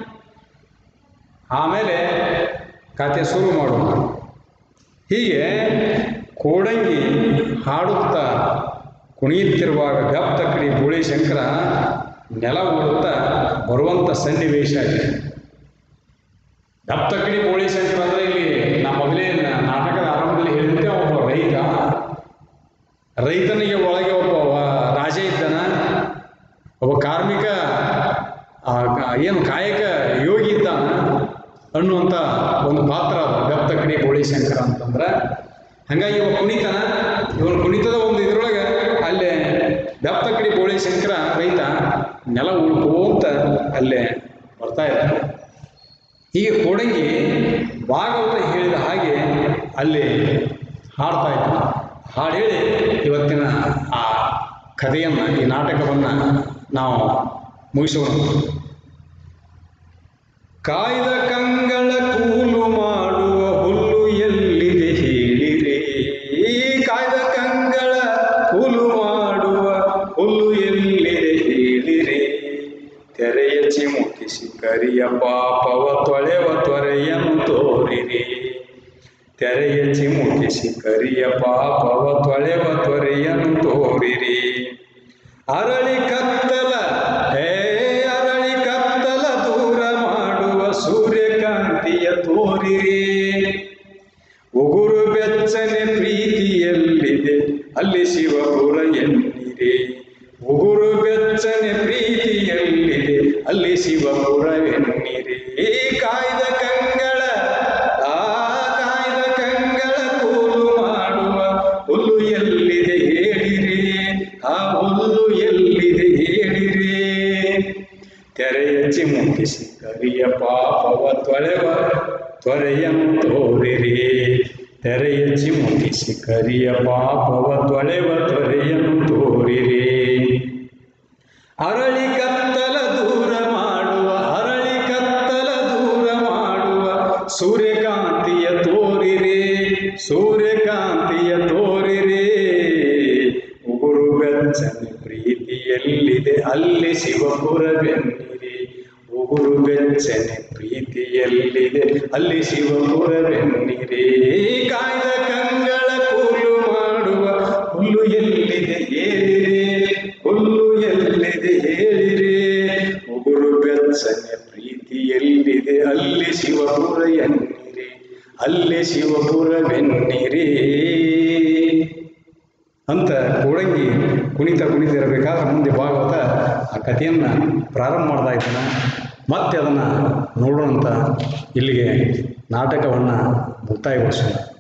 ಆಮೇಲೆ ಕತೆ ಶುರು ಮಾಡೋಣ ಹೀಗೆ ಕೋಡಂಗಿ ಹಾಡುತ್ತಾ ಕುಣಿಯುತ್ತಿರುವಾಗ ಗಪ್ ತಕ್ಕಡಿ ಬೋಳಿ ಶಂಕರ ನೆಲ ಓಡುತ್ತಾ ಬರುವಂಥ ಸನ್ನಿವೇಶ ಇದೆ ಗಪ್ ತಕ್ಕಡಿ ಬೋಳಿ ಶಂಕರ ಅಂದರೆ ಇಲ್ಲಿ ನಮ್ಮ ಮೊದಲೇ ನ- ನಾಟಕದ ಆರಂಭದಲ್ಲಿ ಹೇಳಿದಂತೆ ಒಬ್ಬ ರೈತ ರೈತನಿಗೆ ಒಳಗೆ ಒಬ್ಬ ವ- ರಾಜ ಇದ್ದಾನ ಒಬ್ಬ ಕಾರ್ಮಿಕ ಆ, ಕ- ಏನು ಕಾಯಕ ಯೋಗಿ ಇದ್ದಾನ ಅನ್ನುವಂಥ ಒಂದು ಪಾತ್ರ ಅದು ಗಪ್ ತಕ್ಕಡಿ ಬೋಳಿ ಶಂಕರ ಅಂತಂದ್ರೆ ಹಂಗಾಗಿ ಇವ ಕುಣಿತನ ಇವನು ಕುಣಿತದ ಒಂದು ಇದ್ರೊಳಗೆ ಅಲ್ಲೇ ಗಪ್ ತಕ್ಕಡಿ ಬೋಳಿ ಶಂಕರ ರೈತ ನೆಲ ಉಳ್ಕೋಂತ ಅಲ್ಲೇ ಬರ್ತಾ ಇದ್ದಾನೆ ಹೀಗೆ ಕೋಡಂಗಿ ಭಾಗವತ ಹೇಳಿದ ಹಾಗೆ ಅಲ್ಲಿ ಹಾಡ್ತಾ ಇದ್ದಾನೆ ಹಾಡು ಹೇಳಿ ಇವತ್ತಿನ ಆ ಕಥೆಯನ್ನು ಈ ನಾಟಕವನ್ನು ನಾವು ಮುಗಿಸೋಣ ಕಾಯ್ದ ಕಂಗಳ ಕೂಲು ಮಾಡುವ ಹುಲ್ಲು ಎಲ್ಲಿದೆ ಹೇಳಿರಿ ಕಾಯ್ದ ಕಂಗಳ ಕೂಲು ಮಾಡುವ ಹುಲ್ಲು ಎಲ್ಲಿದೆ ಹೇಳಿರಿ ತೆರೆಯ ಚಿಮುಕಿಸಿ ಕರಿಯ ಪಾಪವ ತೊಳೆವ ತ್ವರೆಯನ್ನು ತೋರಿರಿ ತೆರೆಯ ಚಿಮುಕಿಸಿ ಕರಿಯ ಪಾಪವ ತೊಳೆವ ತ್ವರೆಯನ್ನು ತೋರಿರಿ ಅರಳಿ ಕತ್ತಲ ಹೇ ಅರಳಿ ಕತ್ತಲ ದೂರ ಮಾಡುವ ಸೂರ್ಯಕಾಂತಿಯ ತೋರಿರಿ ಉಗುರು ಬೆಚ್ಚನೆ ಪ್ರೀತಿಯಲ್ಲಿದೆ ಅಲ್ಲಿ ಶಿವಪುರ ಎನ್ನಿರಿ ಉಗುರು ಬೆಚ್ಚನೆ ಪ್ರೀತಿಯಲ್ಲಿದೆ ಅಲ್ಲಿ ಶಿವಪುರ ಎನ್ನಿರಿ ಕಾಯ್ದ ಕಂಗಳ ಆ ಕಾಯ್ದ ಕಂಗಳ ಕೂಲು ಮಾಡುವ ಹುಲ್ಲು ಎಲ್ಲಿದೆ ಹೇಳಿರಿ ಆ ಹುಲ್ಲು ಎಲ್ಲಿದೆ ಹೇಳಿರಿ ತೆರೆಯ ಚಿಮುಕಿಸಿ ಕರಿಯ ಪಾಪವ ತೊಳೆವ ತ್ವರೆಯನ್ನು ತೋರಿರಿ ತೆರೆಯ ಚಿಮುಕಿಸಿ ಕರಿಯ ಪಾಪವ ತೊಳೆವ ತ್ವರೆಯನ್ನು ತೋರಿರಿ ಅರಳಿ ಕತ್ತಲ ದೂರ ಮಾಡುವ ಅರಳಿ ಕತ್ತಲ ದೂರ ಮಾಡುವ ಸೂರ್ಯಕಾಂತಿಯ ತೋರಿರಿ ಸೂರ್ಯಕಾಂತಿಯ ತೋರಿರಿ ಉಗುರು ಬೆಚ್ಚನೆ ಪ್ರೀತಿಯಲ್ಲಿದೆ ಅಲ್ಲಿ ಶಿವಪುರವೆನ್ನಿರಿ ಉಗುರು ಬೆಚ್ಚನೆ ಪ್ರೀತಿಯಲ್ಲಿದೆ ಅಲ್ಲಿ ಶಿವಪುರವೆನ್ನಿರಿ ಕಾಯ್ದ ಕಂಗಳ ಕೂಲು ಮಾಡುವ ಹುಲ್ಲು ಎಲ್ಲಿದೆ ಹೇಳಿರಿ ಹುಲ್ಲು ಎಲ್ಲಿದೆ ಹೇಳಿರಿ ಉಗುರು ಬೆಚ್ಚನೆ ಪ್ರೀತಿಯಲ್ಲಿದೆ ಅಲ್ಲಿ ಶಿವಪುರ ಎನ್ನಿರಿ ಅಲ್ಲಿ ಶಿವಪುರವೆನ್ನಿರಿ ಅಂತ ಕೋಡಂಗಿ ಕುಣಿತ ಕುಣಿತಿರಬೇಕಾದ್ರೆ ಮುಂದೆ ಭಾಗವತ ಆ ಕಥೆಯನ್ನು ಪ್ರಾರಂಭ ಮಾಡ್ತಾ ಇದ್ದಾನೆ ಮತ್ತೆ ಅದನ್ನು ನೋಡೋಣಂತ ಇಲ್ಲಿಗೆ ನಾಟಕವನ್ನು ಮುಕ್ತಾಯಗೊಳಿಸೋಣ